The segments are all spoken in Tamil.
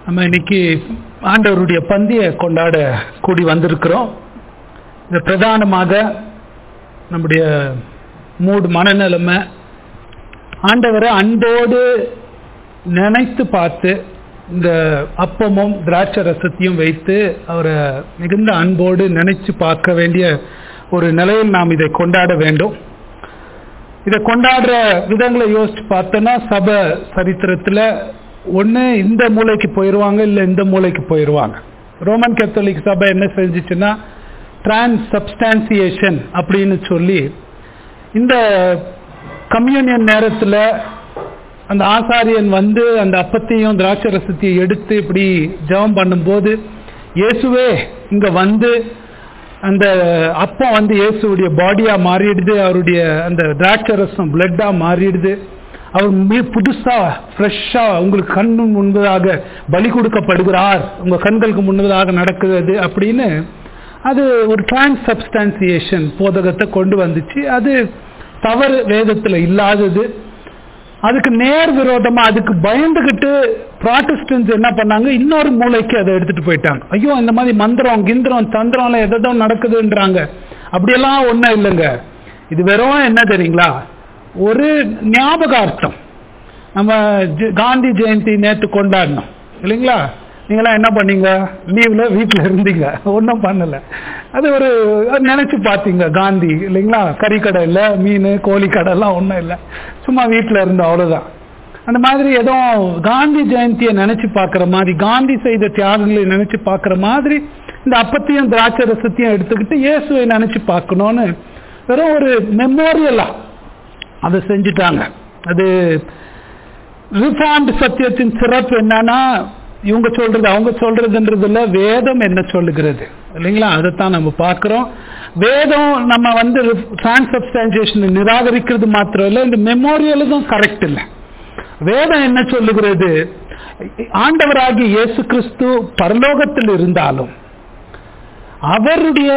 நம்ம இன்னைக்கு ஆண்டவருடைய பந்தியை கொண்டாட கூடி வந்திருக்கிறோம் இது பிரதானமாக நம்முடைய மூடு மனநிலைமை ஆண்டவரை அன்போடு நினைத்து பார்த்து இந்த அப்பமும் திராட்சை ரசத்தையும் வைத்து அவரை மிகுந்த அன்போடு நினைச்சு பார்க்க வேண்டிய ஒரு நிலையில் நாம் இதை கொண்டாட வேண்டும் இதை கொண்டாடுற விதங்களை யோசிச்சு பார்த்தோன்னா சபை சரித்திரத்தில் ஒன்று இந்த மூலைக்கு போயிடுவாங்க இல்லை இந்த மூலைக்கு போயிடுவாங்க ரோமன் கத்தோலிக் சபை என்ன செஞ்சிச்சுன்னா டிரான்ஸ் சப்ஸ்டான்சியேஷன் அப்படின்னு சொல்லி இந்த கம்யூனியன் நேரத்தில் அந்த ஆசாரியன் வந்து அந்த அப்பத்தையும் திராட்சை ரசத்தையும் எடுத்து இப்படி ஜெபம் பண்ணும்போது இயேசுவே இங்க வந்து அந்த அப்பம் வந்து இயேசுடைய பாடியா மாறிடுது அவருடைய அந்த திராட்சை ரசம் பிளட்டா மாறிடுது அவர் மீ புதுசா ஃப்ரெஷ்ஷா உங்களுக்கு கண்ணு முன்பதாக பலி கொடுக்கப்படுகிறார் உங்க கண்களுக்கு முன்பதாக நடக்குது அப்படின்னு அது ஒரு டிரான்ஸ் சப்ஸ்டான்சியேஷன் போதகத்தை கொண்டு வந்துச்சு அது தவறு வேதத்துல இல்லாதது அதுக்கு நேர் விரோதமா அதுக்கு பயந்துகிட்டு ப்ராட்டஸ்டன்ஸ் என்ன பண்ணாங்க இன்னொரு மூளைக்கு அதை எடுத்துட்டு போயிட்டாங்க ஐயோ இந்த மாதிரி மந்திரம் கிந்திரம் தந்திரம் எதோ நடக்குதுன்றாங்க அப்படியெல்லாம் ஒன்றும் இல்லைங்க இது வெறும் என்ன தெரியுங்களா ஒரு ஞாபகார்த்தம் நம்ம காந்தி ஜெயந்தி நேற்று கொண்டாடினோம் இல்லைங்களா நீங்களாம் என்ன பண்ணீங்க லீவ்ல வீட்டில் இருந்தீங்க ஒன்றும் பண்ணல அது ஒரு நினைச்சு பார்த்தீங்க காந்தி இல்லைங்களா கறிக்கடை இல்லை மீன் கோழி கடை எல்லாம் ஒன்றும் இல்லை சும்மா வீட்டில் இருந்தோம் அவ்வளோதான் அந்த மாதிரி ஏதோ காந்தி ஜெயந்தியை நினைச்சு பார்க்குற மாதிரி காந்தி செய்த தியாகங்களை நினைச்சு பார்க்குற மாதிரி இந்த அப்பத்தையும் திராட்சை ரசத்தையும் எடுத்துக்கிட்டு இயேசுவை நினைச்சு பார்க்கணும்னு வெறும் ஒரு மெமோரியலா அதை செஞ்சுட்டாங்க அது ரிஃபார்ம்டு சத்தியத்தின் சிறப்பு என்னன்னா இவங்க சொல்றது அவங்க சொல்றதுன்றதுல வேதம் என்ன சொல்லுகிறது இல்லைங்களா அதைத்தான் நம்ம பார்க்கிறோம் வேதம் நம்ம வந்து டிரான்சப்ஸ்டான்சியேஷன் நிராகரிக்கிறது மாத்திரம் இல்லை இந்த மெமோரியலுக்கும் கரெக்ட் இல்லை வேதம் என்ன சொல்லுகிறது ஆண்டவராகிய இயேசு கிறிஸ்து பரலோகத்தில் இருந்தாலும் அவருடைய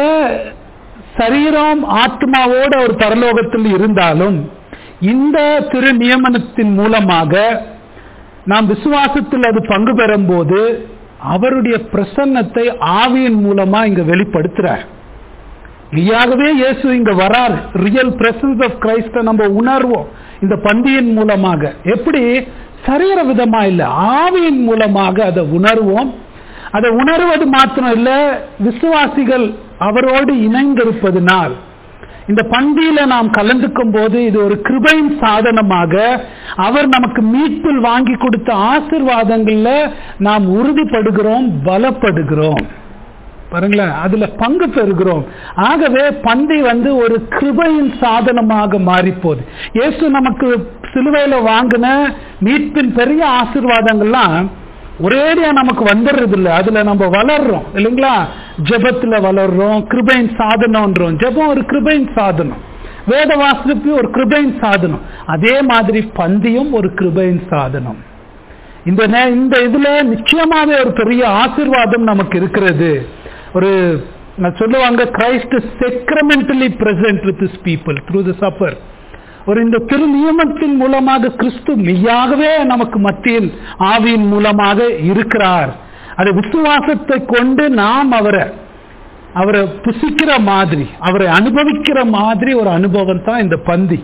சரீரம் ஆத்மாவோடு அவர் பரலோகத்தில் இருந்தாலும் இந்த திரு நியமனத்தின் மூலமாக நாம் விசுவாசத்தில் அது பங்கு பெறும் போது அவருடைய பிரசன்னத்தை ஆவியின் மூலமா இங்க வெளிப்படுத்துறார் மெய்யாகவே இயேசு இங்க வரார் ரியல் பிரசன்ஸ் ஆஃப் கிரைஸ்ட நம்ம உணர்வோம் இந்த பந்தியின் மூலமாக எப்படி சரீர விதமா இல்லை ஆவியின் மூலமாக அதை உணர்வோம் அதை உணர்வது மாத்திரம் இல்ல விசுவாசிகள் அவரோடு இணைந்திருப்பதனால் இந்த பந்தியில நாம் கலந்துக்கும் போது இது ஒரு கிருபையின் சாதனமாக அவர் நமக்கு மீட்பில் வாங்கி கொடுத்த ஆசிர்வாதங்கள்ல நாம் உறுதிப்படுகிறோம் பலப்படுகிறோம் பாருங்களேன் அதுல பங்கு பெறுகிறோம் ஆகவே பந்தி வந்து ஒரு கிருபையின் சாதனமாக மாறி போகுது இயேசு நமக்கு சிலுவையில வாங்கின மீட்பின் பெரிய ஆசிர்வாதங்கள்லாம் ஒரேடியா நமக்கு வந்துடுறது இல்லை அதுல நம்ம வளர்றோம் இல்லைங்களா ஜபத்துல வளர்றோம் கிருபையின் சாதனம்ன்றோம் ஜபம் ஒரு கிருபையின் சாதனம் வேத வாசிப்பு ஒரு கிருபையின் சாதனம் அதே மாதிரி பந்தியும் ஒரு கிருபையின் சாதனம் இந்த இந்த இதுல நிச்சயமாவே ஒரு பெரிய ஆசிர்வாதம் நமக்கு இருக்கிறது ஒரு சொல்லுவாங்க Christ sacramentally present with this people through the supper ஒரு இந்த திரு நியமத்தின் மூலமாக கிறிஸ்து மெய்யாகவே நமக்கு மத்தியில் ஆவியின் மூலமாக இருக்கிறார் அது விசுவாசத்தை கொண்டு நாம் அவரை அவரை புசிக்கிற மாதிரி அவரை அனுபவிக்கிற மாதிரி ஒரு அனுபவம் தான் இந்த பந்தி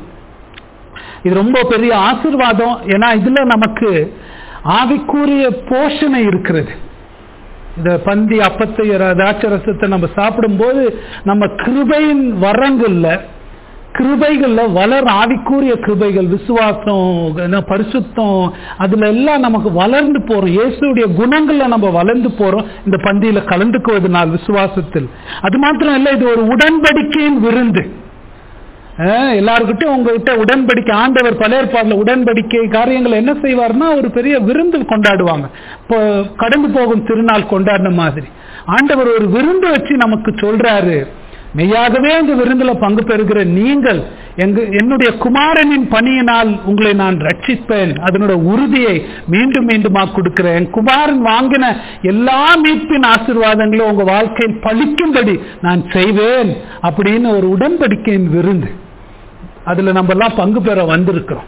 இது ரொம்ப பெரிய ஆசிர்வாதம் ஏன்னா இதுல நமக்கு ஆவிக்குரிய போஷணை இருக்கிறது இந்த பந்தி அப்பத்தை திராட்சரசத்தை நம்ம சாப்பிடும்போது நம்ம கிருபையின் வரங்கள்ல கிருபைகள்ல வளர் ஆவிக்கூறிய கிருபைகள் விசுவாசம் பரிசுத்தம் அதுல எல்லாம் நமக்கு வளர்ந்து போறோம் இயேசுடைய குணங்கள்ல நம்ம வளர்ந்து போறோம் இந்த பந்தியில கலந்துக்குவதனால் விசுவாசத்தில் அது மாத்திரம் இல்லை இது ஒரு உடன்படிக்கையின் விருந்து எல்லாருக்கிட்டும் உங்ககிட்ட உடன்படிக்கை ஆண்டவர் பழையற்பாடுல உடன்படிக்கை காரியங்கள் என்ன செய்வார்னா ஒரு பெரிய விருந்து கொண்டாடுவாங்க இப்போ கடந்து போகும் திருநாள் கொண்டாடின மாதிரி ஆண்டவர் ஒரு விருந்து வச்சு நமக்கு சொல்றாரு மெய்யாகவே இந்த விருந்துல பங்கு பெறுகிற நீங்கள் எங்க என்னுடைய குமாரனின் பணியினால் உங்களை நான் ரட்சிப்பேன் அதனோட உறுதியை மீண்டும் மீண்டுமா கொடுக்கிறேன் என் குமாரன் வாங்கின எல்லா மீட்பின் ஆசிர்வாதங்களும் உங்க வாழ்க்கையில் பழிக்கும்படி நான் செய்வேன் அப்படின்னு ஒரு உடன்படிக்கையின் விருந்து அதுல நம்ம எல்லாம் பங்கு பெற வந்திருக்கிறோம்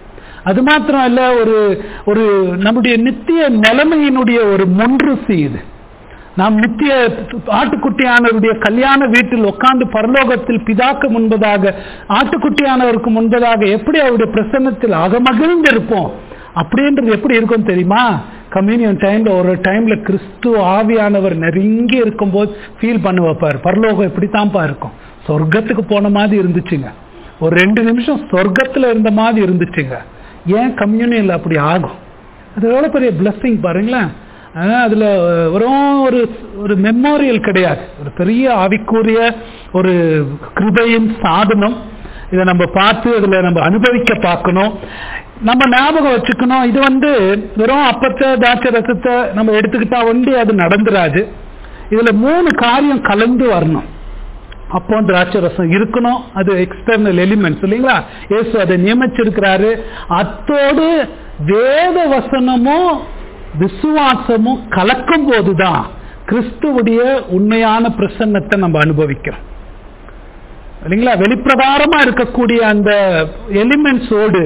அது மாத்திரம் இல்ல ஒரு ஒரு நம்முடைய நித்திய நிலைமையினுடைய ஒரு முன்றுசி இது நாம் நித்திய ஆட்டுக்குட்டியானவருடைய கல்யாண வீட்டில் உட்கார்ந்து பரலோகத்தில் பிதாக்கு முன்பதாக ஆட்டுக்குட்டியானவருக்கு முன்பதாக எப்படி அவருடைய பிரசன்னத்தில் அகமகிழ்ந்து இருப்போம் அப்படின்றது எப்படி இருக்கும் தெரியுமா கம்யூனியன் டைம்ல ஒரு டைம்ல கிறிஸ்து ஆவியானவர் நெருங்கி இருக்கும்போது ஃபீல் பண்ண வைப்பார் பரலோகம் இப்படித்தான்ப்பா இருக்கும் சொர்க்கத்துக்கு போன மாதிரி இருந்துச்சுங்க ஒரு ரெண்டு நிமிஷம் சொர்க்கத்துல இருந்த மாதிரி இருந்துச்சுங்க ஏன் கம்யூனியன்ல அப்படி ஆகும் அது எவ்வளவு பெரிய பிளஸ்ஸிங் பாருங்களேன் ஆனா, அதுல வெறும் ஒரு ஒரு மெமோரியல் கிடையாது ஒரு பெரிய ஆவிக்குரிய ஒரு கிருபையின் சாதனம் இதை நம்ம பார்த்து அதுல நம்ம அனுபவிக்க பார்க்கணும் நம்ம ஞாபகம் வச்சுக்கணும் இது வந்து வெறும் அப்பத்தை திராட்சை ரசத்தை நம்ம எடுத்துக்கிட்டா ஒண்டி அது நடந்துராது இதுல மூணு காரியம் கலந்து வரணும் அப்போ திராட்சை ரசம் இருக்கணும் அது எக்ஸ்டர்னல் எலிமெண்ட்ஸ் இல்லைங்களா இயேசு அதை நியமிச்சிருக்கிறாரு அத்தோடு வேத வசனமும் விசுவாசமும் கலக்கும் போதுதான் கிறிஸ்துவுடைய உண்மையான பிரசன்னத்தை நம்ம அனுபவிக்கிறோம் இல்லைங்களா வெளிப்பிரகாரமா இருக்கக்கூடிய அந்த எலிமெண்ட்ஸோடு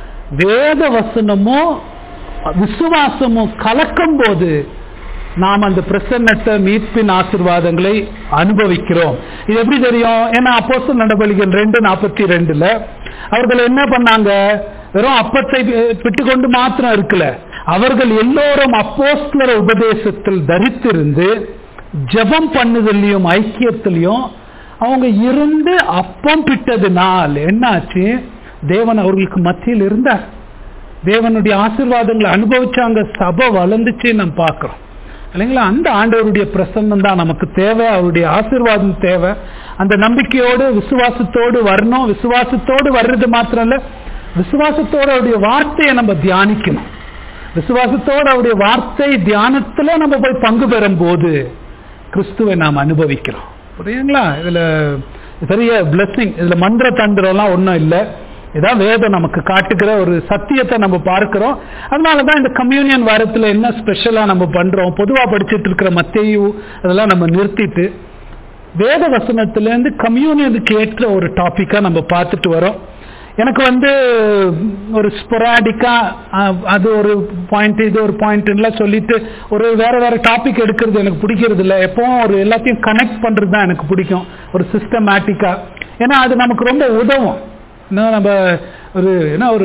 வேத வசனமும் விசுவாசமும் கலக்கும் போது நாம் அந்த பிரசன்னத்தை மீட்பின் ஆசிர்வாதங்களை அனுபவிக்கிறோம் இது எப்படி தெரியும் ஏன்னா அப்போஸ்தலர் நடவடிக்கைகள் ரெண்டு நாற்பத்தி ரெண்டுல அவர்கள் என்ன பண்ணாங்க வெறும் அப்பத்தை விட்டு கொண்டு மாத்திரம் இருக்கல அவர்கள் எல்லோரும் அப்போஸ்தலர் உபதேசத்தில் தரித்திருந்து ஜெபம் பண்ணுதலையும் ஐக்கியத்திலையும் அவங்க இருந்து அப்பம் பிட்டதுனால் என்னாச்சு தேவன் அவர்களுக்கு மத்தியில் இருந்தார் தேவனுடைய ஆசீர்வாதங்களை அனுபவிச்சாங்க சபை வளர்ந்துச்சு நம்ம பார்க்கிறோம் இல்லைங்களா அந்த ஆண்டவருடைய பிரசன்னம் தான் நமக்கு தேவை அவருடைய ஆசீர்வாதம் தேவை அந்த நம்பிக்கையோடு விசுவாசத்தோடு வரணும் விசுவாசத்தோடு வர்றது மாத்திரம் இல்ல விசுவாசத்தோட அவருடைய வார்த்தையை நம்ம தியானிக்கணும் விசுவாசத்தோட அவருடைய வார்த்தை தியானத்துல நம்ம போய் பங்கு பெறும் போது கிறிஸ்துவை நாம் அனுபவிக்கிறோம் புரியுங்களா இதுல பெரிய பிளஸ்ஸிங் இதுல மந்திர தந்திரம்லாம் ஒன்றும் இல்லை இதான் வேதம் நமக்கு காட்டுகிற ஒரு சத்தியத்தை நம்ம பார்க்கிறோம் அதனாலதான் இந்த கம்யூனியன் வாரத்துல என்ன ஸ்பெஷலா நம்ம பண்றோம் பொதுவா படிச்சுட்டு இருக்கிற மத்தையு அதெல்லாம் நம்ம நிறுத்திட்டு வேத வசனத்துல இருந்து கம்யூனியனுக்கு ஏற்ற ஒரு டாபிக்கா நம்ம பார்த்துட்டு வரோம் எனக்கு வந்து ஒரு ஸ்பொராடிக்கா அது ஒரு பாயிண்ட் இது ஒரு பாயிண்ட் சொல்லிட்டு ஒரு வேற வேற டாபிக் எடுக்கிறது எனக்கு பிடிக்கிறது இல்லை எப்பவும் ஒரு எல்லாத்தையும் கனெக்ட் பண்றது தான் எனக்கு பிடிக்கும் ஒரு சிஸ்டமேட்டிக்கா ஏன்னா அது நமக்கு ரொம்ப உதவும் இன்னும் நம்ம ஒரு என்ன ஒரு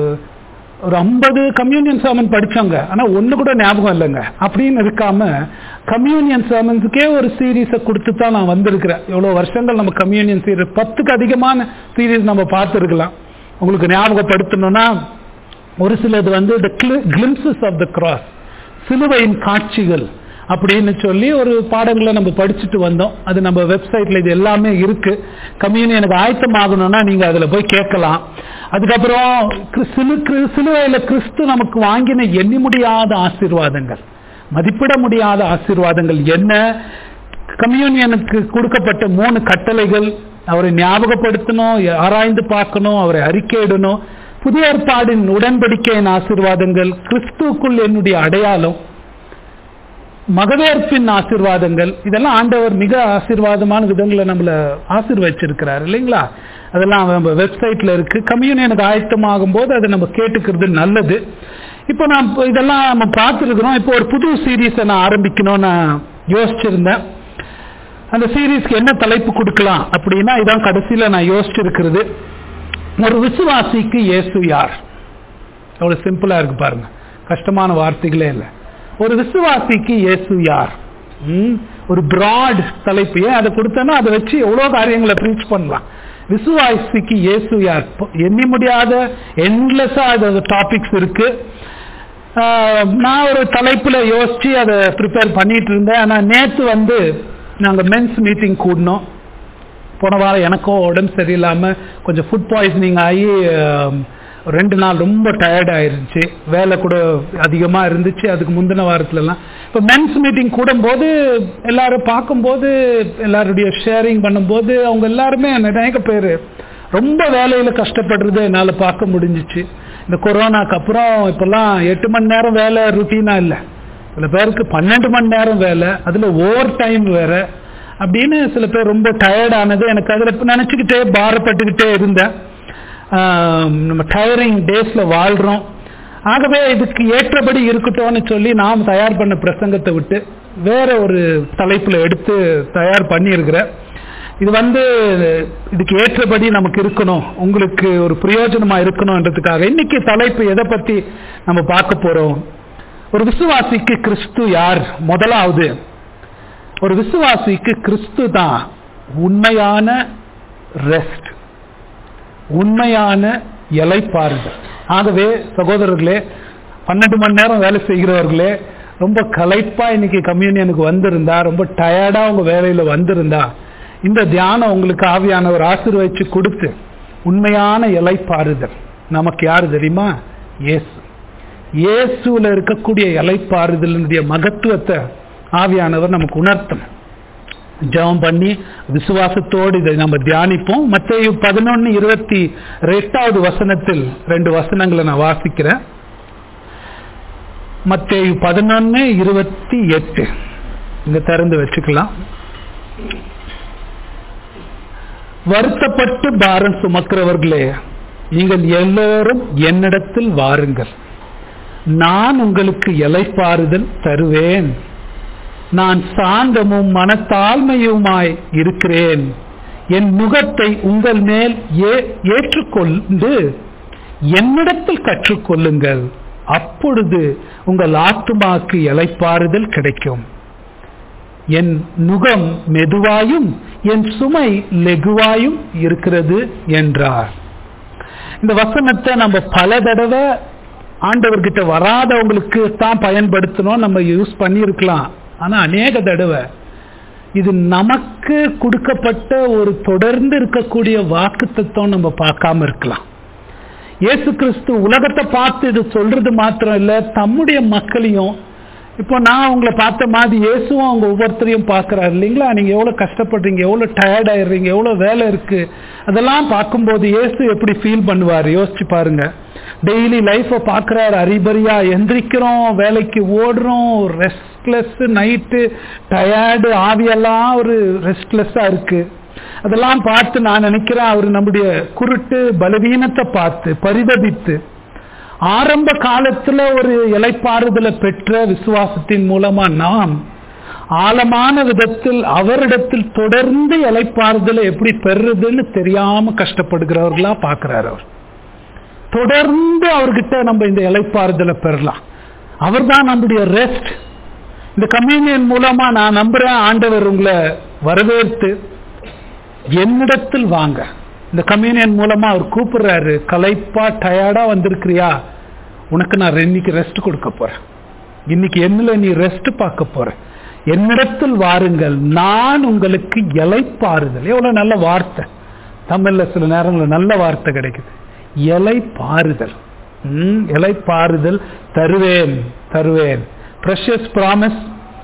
ஒரு ஐம்பது கம்யூனியன் சர்மன் படிச்சவங்க ஆனா ஒண்ணு கூட ஞாபகம் இல்லைங்க அப்படின்னு இருக்காம கம்யூனியன் சர்மன்ஸுக்கே ஒரு சீரீஸை கொடுத்து தான் நான் வந்திருக்கிறேன் எவ்வளவு வருஷங்கள் நம்ம கம்யூனியன் சீரீஸ் பத்துக்கு அதிகமான சீரீஸ் நம்ம பார்த்துருக்கலாம் உங்களுக்கு ஞாபகப்படுத்தணும்னா ஒரு சிலது வந்து the glimpses of the cross சிலுவையின் காட்சிகள் அப்படின்னு சொல்லி ஒரு பாடங்களை நம்ம படிச்சுட்டு வந்தோம் அது நம்ம வெப்சைட்ல இது எல்லாமே இருக்கு கம்யூனியனுக்கு ஆயத்தமாகணும்னா நீங்க அதுல போய் கேட்கலாம் அதுக்கப்புறம் சிலு சிலுவையில கிறிஸ்து நமக்கு வாங்கின எண்ணி முடியாத ஆசீர்வாதங்கள் மதிப்பிட முடியாத ஆசீர்வாதங்கள் என்ன கம்யூனியனுக்கு கொடுக்கப்பட்ட மூணு கட்டளைகள் அவரை ஞாபகப்படுத்தணும் ஆராய்ந்து பார்க்கணும் அவரை அறிக்கையிடணும் புதிய ஏற்பாடின் உடன்படிக்கையின் ஆசீர்வாதங்கள் கிறிஸ்துக்குள் என்னுடைய அடையாளம் மகவேற்பின் ஆசிர்வாதங்கள் இதெல்லாம் ஆண்டவர் மிக ஆசீர்வாதமான விதங்களை நம்மள ஆசீர்வச்சிருக்கிறார் இல்லைங்களா அதெல்லாம் நம்ம வெப்சைட்ல இருக்கு கம்யூனியனுக்கு ஆயத்தமாகும் போது அதை நம்ம கேட்டுக்கிறது நல்லது இப்போ நான் இதெல்லாம் நம்ம பார்த்துருக்கிறோம் இப்போ ஒரு புது சீரீஸை நான் ஆரம்பிக்கணும்னு நான் யோசிச்சிருந்தேன் அந்த சீரீஸ்க்கு என்ன தலைப்பு கொடுக்கலாம் அப்படின்னா இதான் கடைசியில நான் யோசிச்சிருக்கிறது ஒரு விசுவாசிக்கு இயேசு யார் அவ்வளவு சிம்பிளா இருக்கு பாருங்க கஷ்டமான வார்த்தைகளே இல்லை ஒரு விசுவாசிக்கு இயேசு யார் ஒரு பிராட் தலைப்பு ஏன் அதை கொடுத்தனா அதை வச்சு எவ்வளவு காரியங்களை ப்ரீச் பண்ணலாம் விசுவாசிக்கு இயேசு யார் எண்ணி முடியாத என்லெஸ்ஸா அது டாபிக்ஸ் இருக்கு நான் ஒரு தலைப்புல யோசிச்சு அதை ப்ரிப்பேர் பண்ணிட்டு இருந்தேன் ஆனா நேத்து வந்து நாங்க மென்ஸ் மீட்டிங் கூடணும் போன வாரம் எனக்கும் உடம்பு சரியில்லாம கொஞ்சம் ஃபுட் பாய்சனிங் ஆகி ரெண்டு நாள் ரொம்ப டயர்ட் ஆயிருந்துச்சு வேலை கூட அதிகமா இருந்துச்சு அதுக்கு முந்தின வாரத்துலலாம் இப்போ மென்ஸ் மீட்டிங் கூடும்போது எல்லாரும் பார்க்கும்போது எல்லாருடைய ஷேரிங் பண்ணும்போது அவங்க எல்லாருமே நிறைய பேர் ரொம்ப வேலையில கஷ்டப்படுறது என்னால் பார்க்க முடிஞ்சிச்சு இந்த கொரோனாக்கு அப்புறம் இப்பெல்லாம் எட்டு மணி நேரம் வேலை ருட்டீனா இல்லை சில பேருக்கு பன்னெண்டு மணி நேரம் வேலை அதுல ஓவர் டைம் வேற அப்படின்னு சில பேர் ரொம்ப டயர்ட் ஆனது எனக்கு அதில் நினைச்சுக்கிட்டே பாரப்பட்டுக்கிட்டே இருந்தேன் ஆம், நம்ம டயரிங் டேஸ்ல வாழ்றோம் ஆகவே இதுக்கு ஏற்றபடி இருக்கட்டும்னு சொல்லி நாம் தயார் பண்ண பிரசங்கத்தை விட்டு வேற ஒரு தலைப்புல எடுத்து தயார் பண்ணியிருக்கிறேன் இது வந்து இதுக்கு ஏற்றபடி நமக்கு இருக்கணும் உங்களுக்கு ஒரு பிரயோஜனமா இருக்கணும்ன்றதுக்காக இன்னைக்கு தலைப்பு எதை பத்தி நம்ம பார்க்க போறோம் ஒரு விசுவாசிக்கு கிறிஸ்து யார் முதலாவது ஒரு விசுவாசிக்கு கிறிஸ்து தான் உண்மையான ரெஸ்ட் உண்மையான இலைப்பாறுதல் ஆகவே சகோதரர்களே பன்னெண்டு மணி நேரம் வேலை செய்கிறவர்களே ரொம்ப களைப்பா இன்னைக்கு கம்யூனியனுக்கு வந்திருந்தா ரொம்ப டயர்டா உங்க வேலையில வந்திருந்தா இந்த தியானம் உங்களுக்கு ஆவியானவர் ஆசீர்வதிச்சு கொடுத்து உண்மையான இலைப்பாறுதல் நமக்கு யாரு தெரியுமா இயேசு இயேசுல இருக்கக்கூடிய இலைப்பாறுதலினுடைய மகத்துவத்தை ஆவியானவர் நமக்கு உணர்த்தணும் ஜெபம் பண்ணி விசுவாசத்தோடு இதை நம்ம தியானிப்போம் மத்திய பதினொன்னு இருபத்தி எட்டாவது வசனத்தில் ரெண்டு வசனங்களை நான் வாசிக்கிறேன் மத்திய பதினொன்னு இருபத்தி எட்டு இங்க திறந்து வச்சுக்கலாம் வருத்தப்பட்டு பாரம் சுமக்கிறவர்களே நீங்கள் எல்லோரும் என்னிடத்தில் வாருங்கள் நான் உங்களுக்கு இலைப்பாறுதல் தருவேன் நான் சாந்தமும் மனத்தாழ்மையுமாய் இருக்கிறேன் என் முகத்தை உங்கள் மேல் ஏ- ஏற்றுக்கொண்டு என்னிடத்தில் கற்றுக்கொள்ளுங்கள் அப்பொழுது உங்கள் ஆத்துமாக்கு இலைப்பாறுதல் கிடைக்கும் என் நுகம் மெதுவாயும் என் சுமை லெகுவாயும் இருக்கிறது என்றார் இந்த வசனத்தை நம்ம பல தடவை ஆண்டவர்கிட்ட வராதவங்களுக்கு தான் பயன்படுத்தணும் நம்ம யூஸ் பண்ணியிருக்கலாம் ஆனா அநேக தடவை இது நமக்கு கொடுக்கப்பட்ட ஒரு தொடர்ந்து இருக்கக்கூடிய வாக்குத்தத்தம் நம்ம பார்க்காம இருக்கலாம் இயேசு கிறிஸ்து உலகத்தை பார்த்து இது சொல்றது மாத்திரம் இல்ல தம்முடைய மக்களையும் இப்போ நான் உங்களை பார்த்த மாதிரி இயேசுவும் அவங்க ஒவ்வொருத்தரையும் பார்க்கறாரு இல்லைங்களா நீங்க எவ்வளவு கஷ்டப்படுறீங்க எவ்வளவு டயர்ட் ஆயிடுறீங்க எவ்வளவு வேலை இருக்கு அதெல்லாம் பார்க்கும்போது இயேசு எப்படி ஃபீல் பண்ணுவார் யோசிச்சு பாருங்க டெய்லி லைஃப்பை பார்க்கறாரு அரிபரியா எந்திரிக்கிறோம் வேலைக்கு ஓடுறோம் ரெஸ்ட்லெஸ் நைட்டு டயர்டு ஆவியெல்லாம் ஒரு ரெஸ்ட்லெஸ்ஸா இருக்கு அதெல்லாம் பார்த்து நான் நினைக்கிறேன் அவர் நம்முடைய குருட்டு பலவீனத்தை பார்த்து பரிதபித்து ஆரம்ப காலத்துல ஒரு இலைப்பாறுதலை பெற்ற விசுவாசத்தின் மூலமா நாம் ஆழமான விதத்தில் அவரிடத்தில் தொடர்ந்து இலைப்பாறுதலை எப்படி பெறுறதுன்னு தெரியாம கஷ்டப்படுகிறவர்களா பார்க்கிறார் அவர் தொடர்ந்து அவர்கிட்ட நம்ம இந்த இலைப்பாறுதலை பெறலாம் அவர்தான் நம்முடைய ரெஸ்ட் இந்த கம்யூனியன் மூலமா நான் நம்புறேன் ஆண்டவர் உங்களை வரவேற்று என்னிடத்தில் வாங்க இந்த கம்யூனியன் மூலமா அவர் கூப்பிடுறாரு களைப்பா டயர்டா வந்திருக்கிறியா உனக்கு நான் இன்னைக்கு ரெஸ்ட் கொடுக்க போறேன் இன்னைக்கு என்னல நீ ரெஸ்ட் பார்க்க போற என்னிடத்தில் வாருங்கள் நான் உங்களுக்கு இலைப்பாறுதல் எவ்வளவு நல்ல வார்த்தை தமிழ்ல சில நேரங்களில் நல்ல வார்த்தை கிடைக்குது இலை பாறுதல் ம், இலை பாறுதல் தருவேன் தருவேன் ப்ரெஷஸ் ப்ராமிஸ்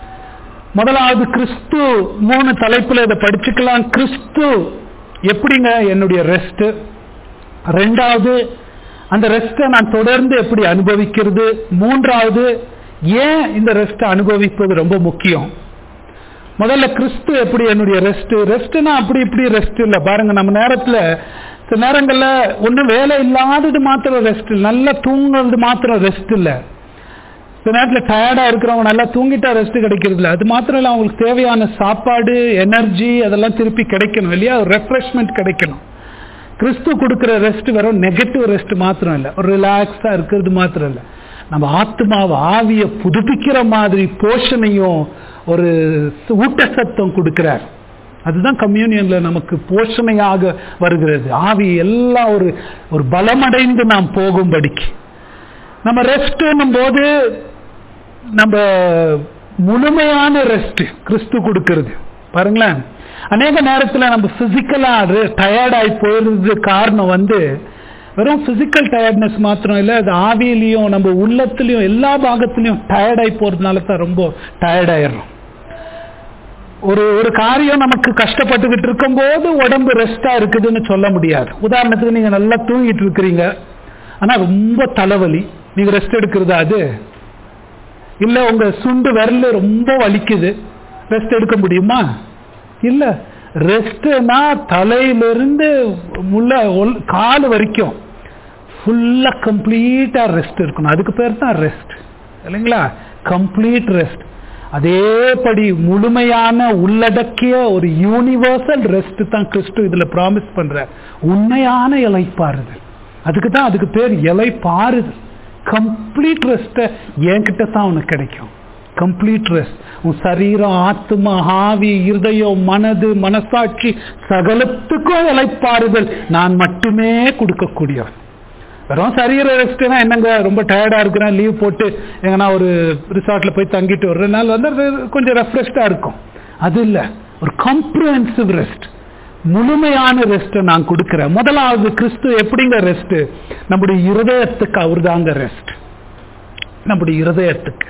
முதலாவது கிறிஸ்து மூணு தலைப்புல இதை படிச்சுக்கலாம் கிறிஸ்து எப்படிங்க என்னுடைய ரெஸ்ட் ரெண்டாவது அந்த ரெஸ்ட்டை நான் தொடர்ந்து எப்படி அனுபவிக்கிறது மூன்றாவது ஏன் இந்த ரெஸ்ட்டை அனுபவிப்பது ரொம்ப முக்கியம் முதல்ல கிறிஸ்து எப்படி என்னுடைய ரெஸ்ட் ரெஸ்ட்னா அப்படி இப்படி ரெஸ்ட் இல்லை பாருங்க நம்ம நேரத்துல சில நேரங்கள்ல ஒன்றும் வேலை இல்லாதது மாத்திரம் ரெஸ்ட் நல்லா தூங்குறது மாத்திரம் ரெஸ்ட் இல்லை சில நேரத்தில் டயர்டா இருக்கிறவங்க நல்லா தூங்கிட்டா ரெஸ்ட் கிடைக்கிறது இல்லை அது மாத்திரம் இல்லை அவங்களுக்கு தேவையான சாப்பாடு எனர்ஜி அதெல்லாம் திருப்பி கிடைக்கணும் இல்லையா ரெஃப்ரெஷ்மெண்ட் கிடைக்கணும் கிறிஸ்து கொடுக்குற ரெஸ்ட் வெறும் நெகட்டிவ் ரெஸ்ட் மாத்திரம் இல்லை ஒரு ரிலாக்ஸா இருக்கிறது மாத்திரம் இல்லை நம்ம ஆத்மாவை ஆவிய புதுப்பிக்கிற மாதிரி போஷணையும் ஒரு ஊட்டச்சத்தம் கொடுக்கிறார் அதுதான் கம்யூனியன்ல நமக்கு போஷணையாக வருகிறது ஆவி எல்லாம் ஒரு ஒரு பலமடைந்து நாம் போகும்படிக்கு நம்ம ரெஸ்ட் போது நம்ம முழுமையான ரெஸ்ட் கிறிஸ்து கொடுக்கிறது பாருங்களேன் அநேக நேரத்துல நம்ம பிசிக்கலா டயர்ட் ஆகி போயிருது காரணம் வந்து வெறும் பிசிக்கல் டயர்ட்னஸ் மாத்திரம் இல்லை அது ஆவியிலையும் நம்ம உள்ளத்துலயும் எல்லா பாகத்திலையும் டயர்ட் ஆகி போறதுனால தான் ரொம்ப டயர்ட் ஆயிடுறோம் ஒரு ஒரு காரியம் நமக்கு கஷ்டப்பட்டுக்கிட்டு இருக்கும்போது உடம்பு ரெஸ்டா இருக்குதுன்னு சொல்ல முடியாது உதாரணத்துக்கு நீங்க நல்லா தூங்கிட்டு இருக்கிறீங்க ஆனா ரொம்ப தலைவலி நீங்க ரெஸ்ட் எடுக்கிறதா அது இல்ல உங்க சுண்டு விரல் ரொம்ப வலிக்குது ரெஸ்ட் எடுக்க முடியுமா இல்ல ரெஸ்ட்னா தலையிலிருந்து முள்ள ஒல்- கால் வரைக்கும் ஃபுல்லா கம்ப்ளீட்டா ரெஸ்ட் இருக்கணும் அதுக்கு பேர் தான் ரெஸ்ட் இல்லைங்களா கம்ப்ளீட் ரெஸ்ட் அதேபடி முழுமையான உள்ளடக்கிய ஒரு யூனிவர்சல் ரெஸ்ட் தான் கிறிஸ்து இதுல ப்ராமிஸ் பண்ற உண்மையான இலைப்பாறுதல் அதுக்கு தான் அதுக்கு பேர் இலைப்பாறுதல் கம்ப்ளீட் ரெஸ்ட்டை என்கிட்ட தான் உனக்கு கிடைக்கும் கம்ப்ளீட் ரெஸ்ட் உன் சரீரம் ஆத்மா ஆவி இருதயம் மனது மனசாட்சி சகலத்துக்கும் இலைப்பாறுதல் நான் மட்டுமே கொடுக்கக்கூடியவன் வெறும் சரீர ரெஸ்ட்னா என்னங்க ரொம்ப டயர்டா இருக்கிறேன் லீவ் போட்டு எங்கன்னா ஒரு ரிசார்ட்ல போய் தங்கிட்டு ஒரு ரெண்டு நாள் வந்து அது கொஞ்சம் ரெஃப்ரெஷ்டா இருக்கும் அது இல்ல ஒரு காம்ப்ரிஹென்சிவ் ரெஸ்ட் முழுமையான ரெஸ்ட் நான் கொடுக்கிறேன் முதலாவது கிறிஸ்து எப்படிங்க ரெஸ்ட் நம்முடைய இருதயத்துக்கு அவர் தாங்க ரெஸ்ட் நம்முடைய இருதயத்துக்கு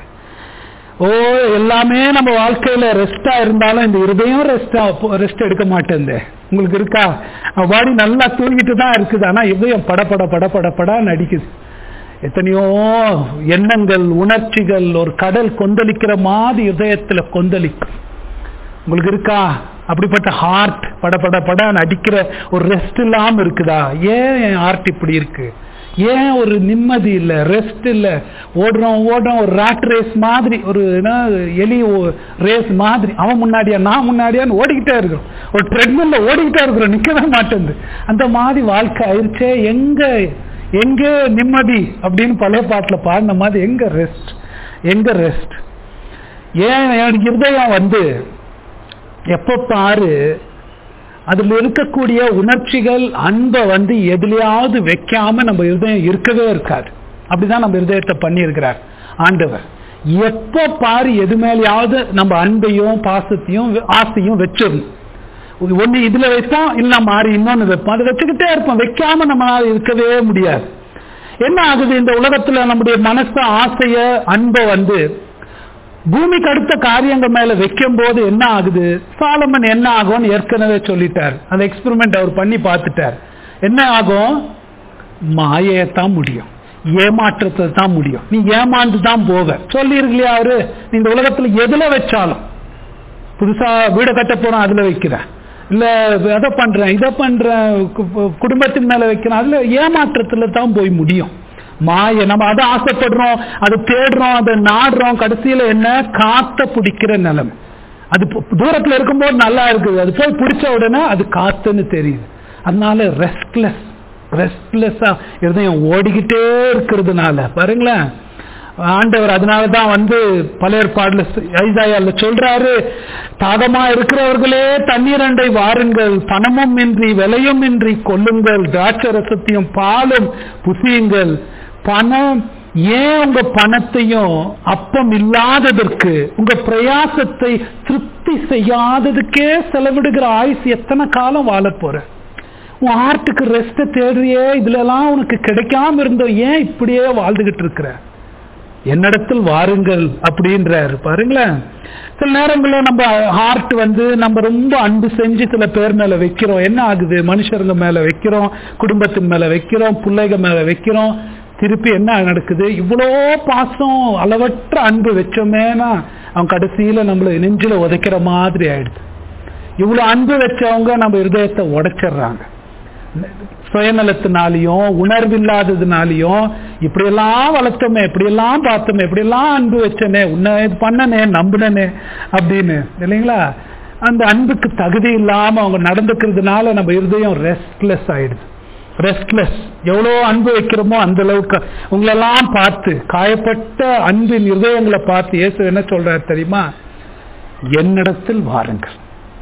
ஓ எல்லாமே நம்ம வாழ்க்கையில ரெஸ்டா இருந்தாலும் இந்த இருதயம் ரெஸ்டா ரெஸ்ட் எடுக்க மாட்டேன் உங்களுக்கு இருக்கா பாடி நல்லா தூங்கிட்டு தான் இருக்குது ஆனா இதயம் பட பட பட பட பட நடிக்குது எத்தனையோ எண்ணங்கள் உணர்ச்சிகள் ஒரு கடல் கொந்தளிக்கிற மாதிரி இதயத்துல கொந்தளிக்கும் உங்களுக்கு இருக்கா அப்படிப்பட்ட ஹார்ட் பட பட பட அடிக்கிற ஒரு ரெஸ்ட் இல்லாம இருக்குதா ஏன் என் ஹார்ட் இப்படி இருக்கு ஏன் ஒரு நிம்மதி இல்ல ரெஸ்ட் இல்ல ஓடுறோம் ஓடுறோம் ஒரு ராட் ரேஸ் மாதிரி ஒரு என்ன, எலி ரேஸ் மாதிரி அவன் முன்னாடியா நான் முன்னாடியான்னு ஓடிக்கிட்டே இருக்கிறோம் ஒரு ட்ரெட்மில்ல ஓடிக்கிட்டே இருக்கிறோம் நிக்கவே மாட்டேங்குது அந்த மாதிரி வாழ்க்கை ஆயிடுச்சே எங்க எங்க நிம்மதி அப்படின்னு பழைய பாட்டுல பாடின மாதிரி எங்க ரெஸ்ட் எங்க ரெஸ்ட் ஏன் என் இருதயம் வந்து எப்ப பாரு அதுல இருக்கக்கூடிய உணர்ச்சிகள் அன்பை வந்து எதுலயாவது வைக்காம நம்ம இருதயம் இருக்கவே இருக்காது அப்படிதான் நம்ம இருதயத்தை பண்ணி இருக்கிறார் ஆண்டவர் எப்ப பாரு எது மேலேயாவது நம்ம அன்பையும் பாசத்தையும் ஆசையும் வச்சிடணும் ஒண்ணு இதுல வைப்போம் இல்ல மாறி இன்னொன்னு வைப்போம் அதை வச்சுக்கிட்டே இருப்போம் வைக்காம நம்மளால இருக்கவே முடியாது என்ன ஆகுது இந்த உலகத்துல நம்முடைய மனசு ஆசைய அன்பை வந்து பூமிக்கு அடுத்த காரியங்கள் மேல வைக்கும் போது என்ன ஆகுது சாலமன் என்ன ஆகும்னு ஏற்கனவே சொல்லிட்டார் அந்த எக்ஸ்பெரிமெண்ட் அவர் பண்ணி பார்த்துட்டார் என்ன ஆகும் மாயையத்தான் முடியும் ஏமாற்றத்தை தான் முடியும் நீ ஏமாந்து தான் போவ சொல்லிருக்கலையா அவரு நீ இந்த உலகத்துல எதுல வச்சாலும் புதுசா வீடை கட்ட போறோம் அதுல வைக்கிறேன் இல்ல அதை பண்றேன் இதை பண்றேன் கு- குடும்பத்தின் மேல வைக்கிறேன் அதுல ஏமாற்றத்துல தான் போய் முடியும் மாய நம்ம அதை ஆசைப்படுறோம் அதை தேடுறோம் அதை நாடுறோம் கடைசியில என்ன காத்த பிடிக்கிற நிலைமை அது பு- தூரத்துல இருக்கும்போது நல்லா இருக்குது அது போய் பிடிச்ச உடனே அது காத்துன்னு தெரியுது அதனால ரெஸ்ட்லெஸ் ரெஸ்ட்லெஸ்ஸா இருதயம் ஓடிக்கிட்டே இருக்கிறதுனால பாருங்களேன் ஆண்டவர் அதனால தான் வந்து பழைய ஏற்பாடுல ஐசாயால சொல்றாரு தாகமா இருக்கிறவர்களே தண்ணீரண்டை வாருங்கள் பணமும் இன்றி விலையும் இன்றி கொள்ளுங்கள் திராட்சை ரசத்தையும் பாலும் புசியுங்கள் பணம் ஏன் உங்க பணத்தையும் அப்பம் இல்லாததற்கு உங்க பிரயாசத்தை திருப்தி செய்யாததுக்கே செலவிடுகிற ஆயுசு எத்தனை காலம் வாழ போற உன் ஹார்ட்டுக்கு ரெஸ்ட தேடுறியே இதுல எல்லாம் உனக்கு கிடைக்காம இருந்தோம் ஏன் இப்படியே வாழ்ந்துகிட்டு இருக்கிற என்னிடத்தில் வாருங்கள் அப்படின்றாரு பாருங்களேன் சில நேரங்களில் நம்ம ஹார்ட் வந்து நம்ம ரொம்ப அன்பு செஞ்சு சில பேர் மேல வைக்கிறோம் என்ன ஆகுது மனுஷருங்க மேல வைக்கிறோம் குடும்பத்தின் மேல வைக்கிறோம் பிள்ளைங்க மேல வைக்கிறோம் திருப்பி என்ன நடக்குது இவ்வளோ பாசம் அளவற்ற அன்பு வச்சோமேனா அவன் கடைசியில நம்மள நெஞ்சில உதைக்கிற மாதிரி ஆயிடுது இவ்வளவு அன்பு வச்சவங்க நம்ம இருதயத்தை உடைச்சிடுறாங்க சுயநலத்தினாலையும் உணர்வில்லாததுனாலையும் இப்படியெல்லாம் வளர்த்தோமே இப்படியெல்லாம் பார்த்தோமே இப்படியெல்லாம் அன்பு வச்சனே உன்னை இது பண்ணனே நம்பினனே அப்படின்னு இல்லைங்களா அந்த அன்புக்கு தகுதி இல்லாம அவங்க நடந்துக்கிறதுனால நம்ம இருதயம் ரெஸ்ட்லெஸ் ஆயிடுது ரெஸ்ட்லெஸ் எவ்வளோ அன்பு வைக்கிறோமோ அந்த அளவுக்கு உங்களெல்லாம் பார்த்து காயப்பட்ட அன்பின் இருதயங்களை பார்த்து இயேசு என்ன சொல்றாரு தெரியுமா என்னிடத்தில் வாருங்கள்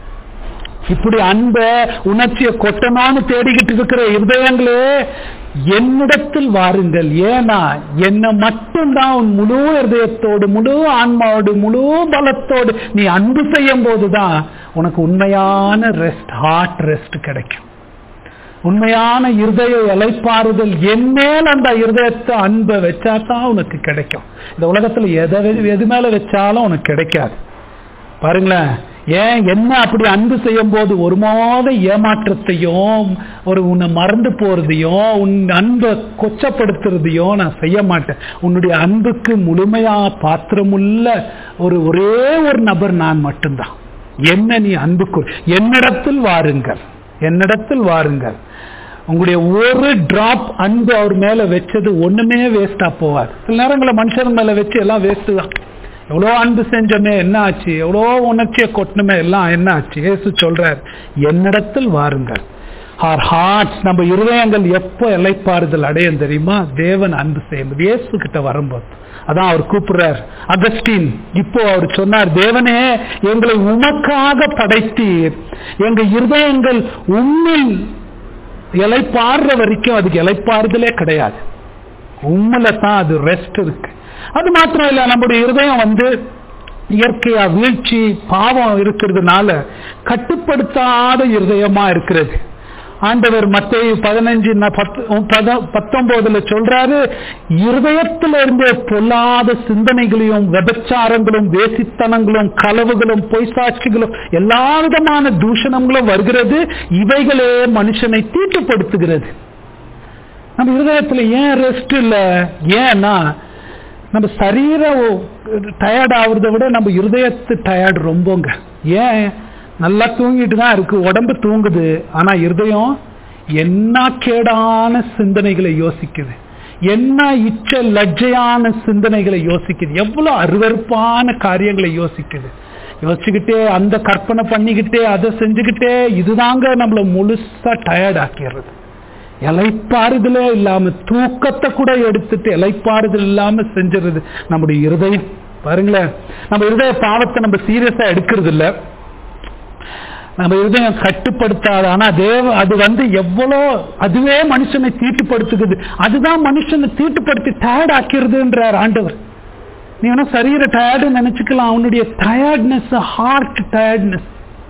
இப்படி அன்ப உணர்ச்சியை கொட்டணும்னு தேடிக்கிட்டு இருக்கிற இருதயங்களே என்னிடத்தில் வாருங்கள் ஏன்னா என்னை மட்டும்தான் உன் முழு இருதயத்தோடு முழு ஆன்மாவோடு முழு பலத்தோடு நீ அன்பு செய்யும் போதுதான் உனக்கு உண்மையான ரெஸ்ட் ஹார்ட் ரெஸ்ட் கிடைக்கும் உண்மையான இருதய இலைப்பாறுதல் என்மேல் அந்த இருதயத்தை அன்பை வச்சா தான் உனக்கு கிடைக்கும் இந்த உலகத்துல எதை எது மேல வச்சாலும் உனக்கு கிடைக்காது பாருங்களேன் ஏன் என்ன அப்படி அன்பு செய்யும் போது ஒரு மாத ஏமாற்றத்தையும் ஒரு உன்னை மறந்து போறதையும் உன் அன்பை கொச்சப்படுத்துறதையும் நான் செய்ய மாட்டேன் உன்னுடைய அன்புக்கு முழுமையா பாத்திரமுள்ள ஒரு ஒரே ஒரு நபர் நான் மட்டும்தான் என்ன நீ அன்பு கூர் என்னிடத்தில் வாருங்கள் என்னிடத்தில் வாருங்கள் உங்களுடைய ஒரு டிராப் அன்பு அவர் மேல வச்சது ஒண்ணுமே வேஸ்டா போவாது சில நேரங்களில் மனுஷன் மேல வச்சு எல்லாம் வேஸ்ட் தான் எவ்வளோ அன்பு செஞ்சோமே என்ன ஆச்சு எவ்வளோ உணர்ச்சியை கொட்டணுமே எல்லாம் என்ன ஆச்சு இயேசு சொல்றார் என்னிடத்தில் வாருங்கள் ஆர் ஹார்ட்ஸ் நம்ம இருதயங்கள் எப்போ இலைப்பாறுதல் அடையும் தெரியுமா தேவன் அன்பு செய்யும்போது இயேசு கிட்ட வரும்போது அதான் அவர் கூப்பிடுறார் அகஸ்டின் இப்போ அவர் சொன்னார் தேவனே எங்களை உமக்காக படைத்தீர் எங்க இருதயங்கள் உண்மையில் இலைப்பாறுற வரைக்கும் அதுக்கு இலைப்பாறுதலே கிடையாது உண்மையில தான் அது ரெஸ்ட் இருக்கு அது மாத்திரம் இல்ல நம்முடைய இருதயம் வந்து இயற்கையா வீழ்ச்சி பாவம் இருக்கிறதுனால கட்டுப்படுத்தாத இருதயமா இருக்கிறது ஆண்டவர் மத்திய பதினஞ்சு பத்தொன்பதுல சொல்றாரு இருதயத்துல இருந்தே பொல்லாத சிந்தனைகளையும் விபச்சாரங்களும் வேசித்தனங்களும் களவுகளும் பொய் சாட்சிகளும் எல்லா விதமான தூஷணங்களும் வருகிறது இவைகளே மனுஷனை தீட்டுப்படுத்துகிறது நம்ம இருதயத்துல ஏன் ரெஸ்ட் இல்ல ஏன்னா நம்ம சரீரம் டயர்ட் ஆகுறத விட நம்ம இருதயத்து டயர்டு ரொம்பங்க ஏன் நல்லா தூங்கிட்டு தான் இருக்கு உடம்பு தூங்குது ஆனா இருதயம் என்ன கேடான சிந்தனைகளை யோசிக்குது என்ன இச்ச லஜ்ஜையான சிந்தனைகளை யோசிக்குது எவ்வளவு அருவறுப்பான காரியங்களை யோசிக்குது யோசிச்சுக்கிட்டே அந்த கற்பனை பண்ணிக்கிட்டே அதை செஞ்சுக்கிட்டே இதுதாங்க நம்மள முழுசா டயர்ட் ஆக்கிடுறது இலைப்பாறுதலே இல்லாம தூக்கத்தை கூட எடுத்துட்டு இலைப்பாறுதல் இல்லாம செஞ்சிருது நம்முடைய இருதயம் பாருங்களேன் நம்ம இருதய பாவத்தை நம்ம சீரியஸா எடுக்கிறது இல்லை நம்ம இருதயம் கட்டுப்படுத்தாது ஆனா தேவ அது வந்து எவ்வளோ அதுவே மனுஷனை தீட்டுப்படுத்துக்குது அதுதான் மனுஷனை தீட்டுப்படுத்தி டயர்ட் ஆக்கிருதுன்றார் ஆண்டவர் நீ வேணா சரீர டயர்டு நினைச்சுக்கலாம் அவனுடைய டயர்ட்னஸ் ஹார்ட் டயர்ட்னஸ்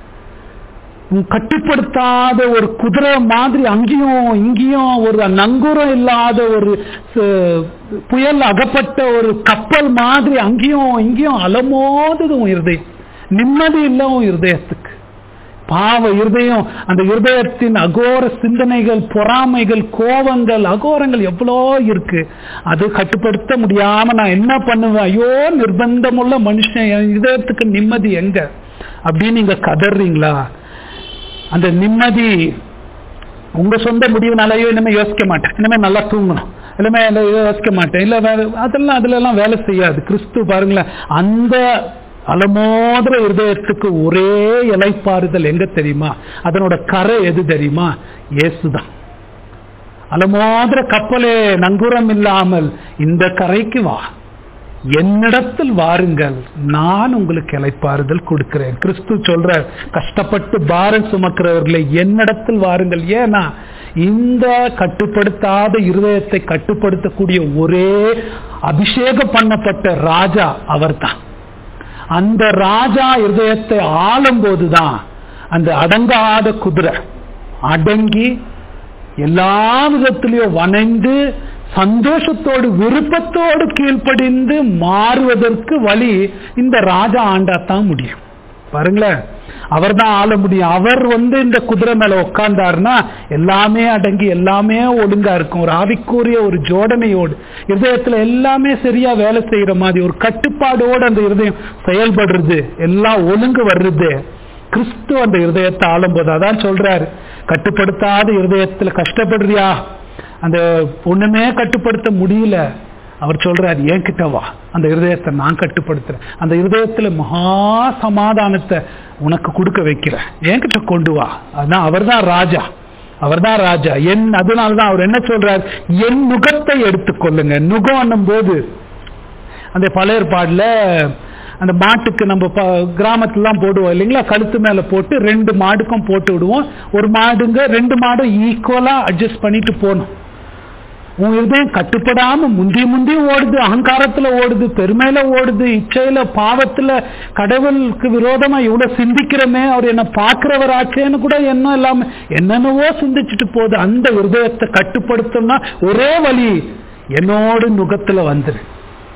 கட்டுப்படுத்தாத ஒரு குதிரை மாதிரி அங்கேயும் இங்கேயும் ஒரு நங்கூரம் இல்லாத ஒரு புயல் அகப்பட்ட ஒரு கப்பல் மாதிரி அங்கேயும் இங்கேயும் அலமோதுது உன் இருதயம் நிம்மதி இல்லை உன் இருதயத்துக்கு பாவ இருதயம் அந்த இருதயத்தின் அகோர சிந்தனைகள் பொறாமைகள் கோபங்கள் அகோரங்கள் எவ்வளோ இருக்கு அது கட்டுப்படுத்த முடியாம நான் என்ன பண்ணுவேன் ஐயோ நிர்பந்தமுள்ள மனுஷன் என் இதயத்துக்கு நிம்மதி எங்க அப்படின்னு நீங்க கதறீங்களா அந்த நிம்மதி உங்க சொந்த முடிவுனாலயோ இனிமே யோசிக்க மாட்டேன் இனிமே நல்லா தூங்கணும் இனிமே யோசிக்க மாட்டேன் இல்ல அதெல்லாம் அதுல எல்லாம் வேலை செய்யாது கிறிஸ்து பாருங்களேன் அந்த அலமோதுற இருதயத்துக்கு ஒரே இலைப்பாறுதல் எங்க தெரியுமா அதனோட கரை எது தெரியுமா இயேசுதான் அலமோதுற கப்பலே நங்கூரம் இல்லாமல் இந்த கரைக்கு வா என்னிடத்தில் வாருங்கள் நான் உங்களுக்கு இலைப்பாறுதல் கொடுக்கிறேன் கிறிஸ்து சொல்ற கஷ்டப்பட்டு பாரம் சுமக்கிறவர்களை என்னிடத்தில் வாருங்கள் ஏன்னா இந்த கட்டுப்படுத்தாத இருதயத்தை கட்டுப்படுத்தக்கூடிய ஒரே அபிஷேகம் பண்ணப்பட்ட ராஜா அவர்தான் அந்த ராஜா இருதயத்தை ஆளும் போதுதான் அந்த அடங்காத குதிரை அடங்கி எல்லா விதத்திலையும் வணைந்து சந்தோஷத்தோடு விருப்பத்தோடு கீழ்ப்படிந்து மாறுவதற்கு வழி இந்த ராஜா ஆண்டாத்தான் முடியும் பாருங்களேன் அவர் தான் ஆள முடியும் அவர் வந்து இந்த குதிரை மேல உட்கார்ந்தாருன்னா எல்லாமே அடங்கி எல்லாமே ஒழுங்கா இருக்கும் ஒரு ஆவிக்குரிய ஒரு ஜோடனையோடு இருதயத்துல எல்லாமே சரியா வேலை செய்யற மாதிரி ஒரு கட்டுப்பாடோடு அந்த இருதயம் செயல்படுறது எல்லாம் ஒழுங்கு வர்றது கிறிஸ்து அந்த இருதயத்தை ஆளும்போது அதான் சொல்றாரு கட்டுப்படுத்தாத இருதயத்துல கஷ்டப்படுறியா அந்த ஒண்ணுமே கட்டுப்படுத்த முடியல அவர் சொல்றாரு என் கிட்ட வா அந்த இருதயத்தை நான் கட்டுப்படுத்துறேன் அந்த இருதயத்துல மகா சமாதானத்தை உனக்கு கொடுக்க வைக்கிறேன் என்கிட்ட கொண்டு வா அதான் அவர் தான் ராஜா அவர் தான் ராஜா என் அதனால்தான் அவர் என்ன சொல்றாரு என் நுகத்தை எடுத்துக்கொள்ளுங்க நுகம் போது அந்த பழைய பாடல அந்த மாட்டுக்கு நம்ம கிராமத்துலாம் போடுவோம் இல்லைங்களா கழுத்து மேல போட்டு ரெண்டு மாடுக்கும் போட்டு விடுவோம் ஒரு மாடுங்க ரெண்டு மாடும் ஈக்குவலா அட்ஜஸ்ட் பண்ணிட்டு போகணும் உன் இருதயம் கட்டுப்படாம முந்தி முந்தி ஓடுது அகங்காரத்துல ஓடுது பெருமையில ஓடுது இச்சையில பாவத்துல கடவுளுக்கு விரோதமா இவ்வளவு சிந்திக்கிறமே அவர் என்ன பாக்குறவர் ஆச்சேன்னு கூட என்ன இல்லாம என்னென்னவோ சிந்திச்சுட்டு போகுது அந்த இருதயத்தை கட்டுப்படுத்தணும்னா ஒரே வழி என்னோடு நுகத்துல வந்துரு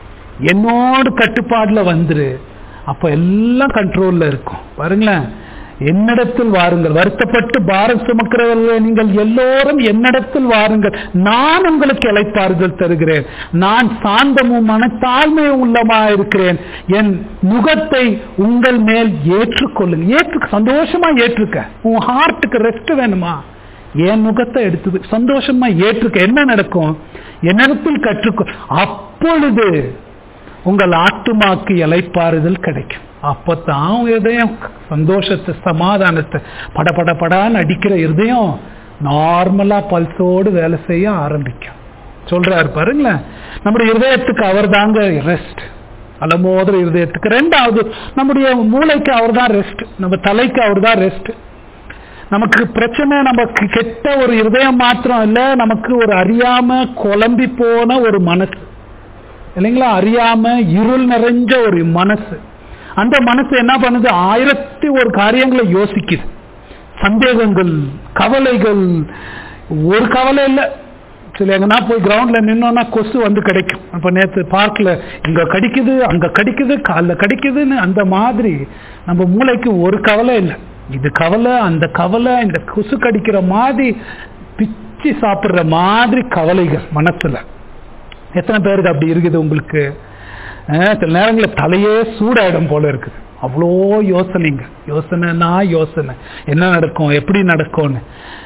என்னோடு கட்டுப்பாடுல வந்துரு அப்ப எல்லாம் கண்ட்ரோல்ல இருக்கும் பாருங்களேன் என்னிடத்தில் வாருங்கள் வருத்தப்பட்டு பாரம் சுமக்கிறவர்களே நீங்கள் எல்லோரும் என்னிடத்தில் வாருங்கள் நான் உங்களுக்கு இளைப்பாறுதல் தருகிறேன் நான் சாந்தமும் மனத்தாழ்மையும் உள்ளமா இருக்கிறேன் என் நுகத்தை உங்கள் மேல் ஏற்றுக்கொள்ளுங்க ஏற்று சந்தோஷமா ஏற்றுக்க உன் ஹார்ட்டுக்கு ரெஸ்ட் வேணுமா என் முகத்தை எடுத்து சந்தோஷமா ஏற்றுக்க என்ன நடக்கும் என்னிடத்தில் கற்றுக்கொ அப்பொழுது உங்கள் ஆத்துமாக்கு இலைப்பாறுதல் கிடைக்கும் அப்பதான் இதயம் சந்தோஷத்தை சமாதானத்தை பட பட படான்னு அடிக்கிற இருதயம் நார்மலா பல்சோடு வேலை செய்ய ஆரம்பிக்கும் சொல்றாரு பாருங்களேன் நம்முடைய இருதயத்துக்கு அவர் தாங்க ரெஸ்ட் அலமோதுற இருதயத்துக்கு ரெண்டாவது நம்முடைய மூளைக்கு அவர் தான் ரெஸ்ட் நம்ம தலைக்கு அவர் தான் ரெஸ்ட் நமக்கு பிரச்சனை நமக்கு கெட்ட ஒரு இருதயம் மாத்திரம் இல்ல நமக்கு ஒரு அறியாம குழம்பி போன ஒரு மனசு இல்லைங்களா அறியாம இருள் நிறைஞ்ச ஒரு மனசு அந்த மனசு என்ன பண்ணுது ஆயிரத்தி ஒரு காரியங்களை யோசிக்குது சந்தேகங்கள் கவலைகள் ஒரு கவலை இல்லை சில எங்கன்னா போய் கிரவுண்ட்ல நின்னோம்னா கொசு வந்து கிடைக்கும் இப்ப நேற்று பார்க்ல இங்க கடிக்குது அங்க கடிக்குது காலில் கடிக்குதுன்னு அந்த மாதிரி நம்ம மூளைக்கு ஒரு கவலை இல்லை இது கவலை அந்த கவலை இந்த கொசு கடிக்கிற மாதிரி பிச்சு சாப்பிடுற மாதிரி கவலைகள் மனசுல எத்தனை பேருக்கு அப்படி இருக்குது உங்களுக்கு அஹ் சில நேரங்களில் தலையே சூடாயிடும் போல இருக்குது அவ்வளோ யோசனைங்க யோசனைனா யோசனை என்ன நடக்கும் எப்படி நடக்கும்னு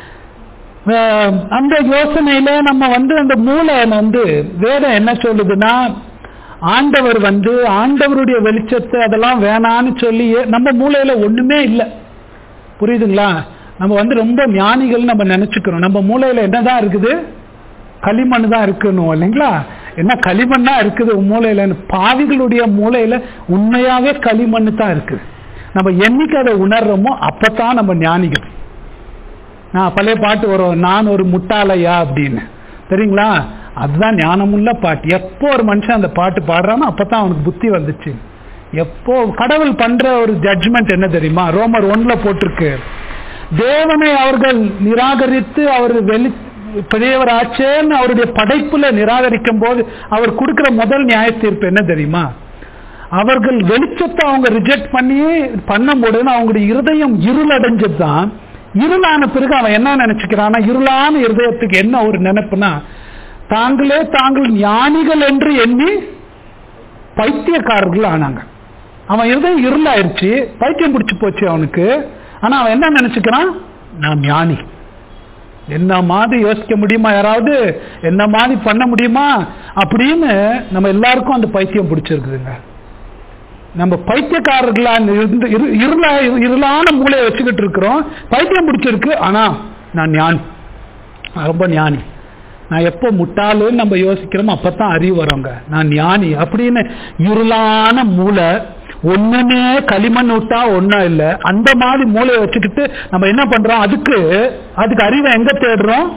அஹ் அந்த யோசனையில நம்ம வந்து அந்த மூளை வந்து வேதம் என்ன சொல்லுதுன்னா ஆண்டவர் வந்து ஆண்டவருடைய வெளிச்சத்தை அதெல்லாம் வேணான்னு சொல்லி நம்ம மூளையில ஒண்ணுமே இல்லை புரியுதுங்களா நம்ம வந்து ரொம்ப ஞானிகள் நம்ம நினைச்சுக்கிறோம் நம்ம மூளையில என்னதான் இருக்குது களிமண் தான் இருக்கணும் இல்லைங்களா என்ன களிமண்ணா இருக்குது உன் மூளையில பாவிகளுடைய மூளையில உண்மையாவே களிமண் தான் இருக்குது நம்ம என்னைக்கு அதை உணர்றோமோ அப்பதான் நம்ம ஞானிகள் நான் பழைய பாட்டு வரும் நான் ஒரு முட்டாளையா அப்படின்னு தெரியுங்களா அதுதான் ஞானமுள்ள பாட்டு எப்போ ஒரு மனுஷன் அந்த பாட்டு பாடுறானோ அப்பதான் அவனுக்கு புத்தி வந்துச்சு எப்போ கடவுள் பண்ற ஒரு ஜட்ஜ்மெண்ட் என்ன தெரியுமா ரோமர் ஒன்ல போட்டிருக்கு தேவனை அவர்கள் நிராகரித்து அவர் வெளி பெரியவர் ஆச்சேன்னு அவருடைய படைப்புல நிராகரிக்கும் போது அவர் கொடுக்கிற முதல் நியாய தீர்ப்பு என்ன தெரியுமா அவர்கள் வெளிச்சத்தை அவங்க ரிஜெக்ட் பண்ணி பண்ணும்போது அவங்களுடைய இருதயம் இருள் அடைஞ்சது தான் இருளான பிறகு அவன் என்ன நினைச்சுக்கிறான்னா இருளான இருதயத்துக்கு என்ன ஒரு நினைப்புனா தாங்களே தாங்கள் ஞானிகள் என்று எண்ணி பைத்தியக்காரர்கள் ஆனாங்க அவன் இருதயம் இருளாயிருச்சு பைத்தியம் பிடிச்சு போச்சு அவனுக்கு ஆனா அவன் என்ன நினைச்சுக்கிறான் நான் ஞானி என்ன மாதிரி யோசிக்க முடியுமா யாராவது என்ன மாதிரி பண்ண முடியுமா அப்படின்னு நம்ம எல்லாருக்கும் அந்த பைத்தியம் பிடிச்சிருக்குதுங்க நம்ம பைத்தியக்காரர்களா இருந்து இருளா இருளான மூளையை வச்சுக்கிட்டு இருக்கிறோம் பைத்தியம் பிடிச்சிருக்கு ஆனா நான் ஞானி நான் ரொம்ப ஞானி நான் எப்போ முட்டாளுன்னு நம்ம யோசிக்கிறோமோ அப்பதான் அறிவு வரோங்க நான் ஞானி அப்படின்னு இருளான மூளை ஒண்ணுமே களிமண் விட்டா ஒன்னும் இல்ல அந்த மாதிரி மூளையை வச்சுக்கிட்டு நம்ம என்ன பண்றோம் அதுக்கு அதுக்கு அறிவை எங்க தேடுறோம்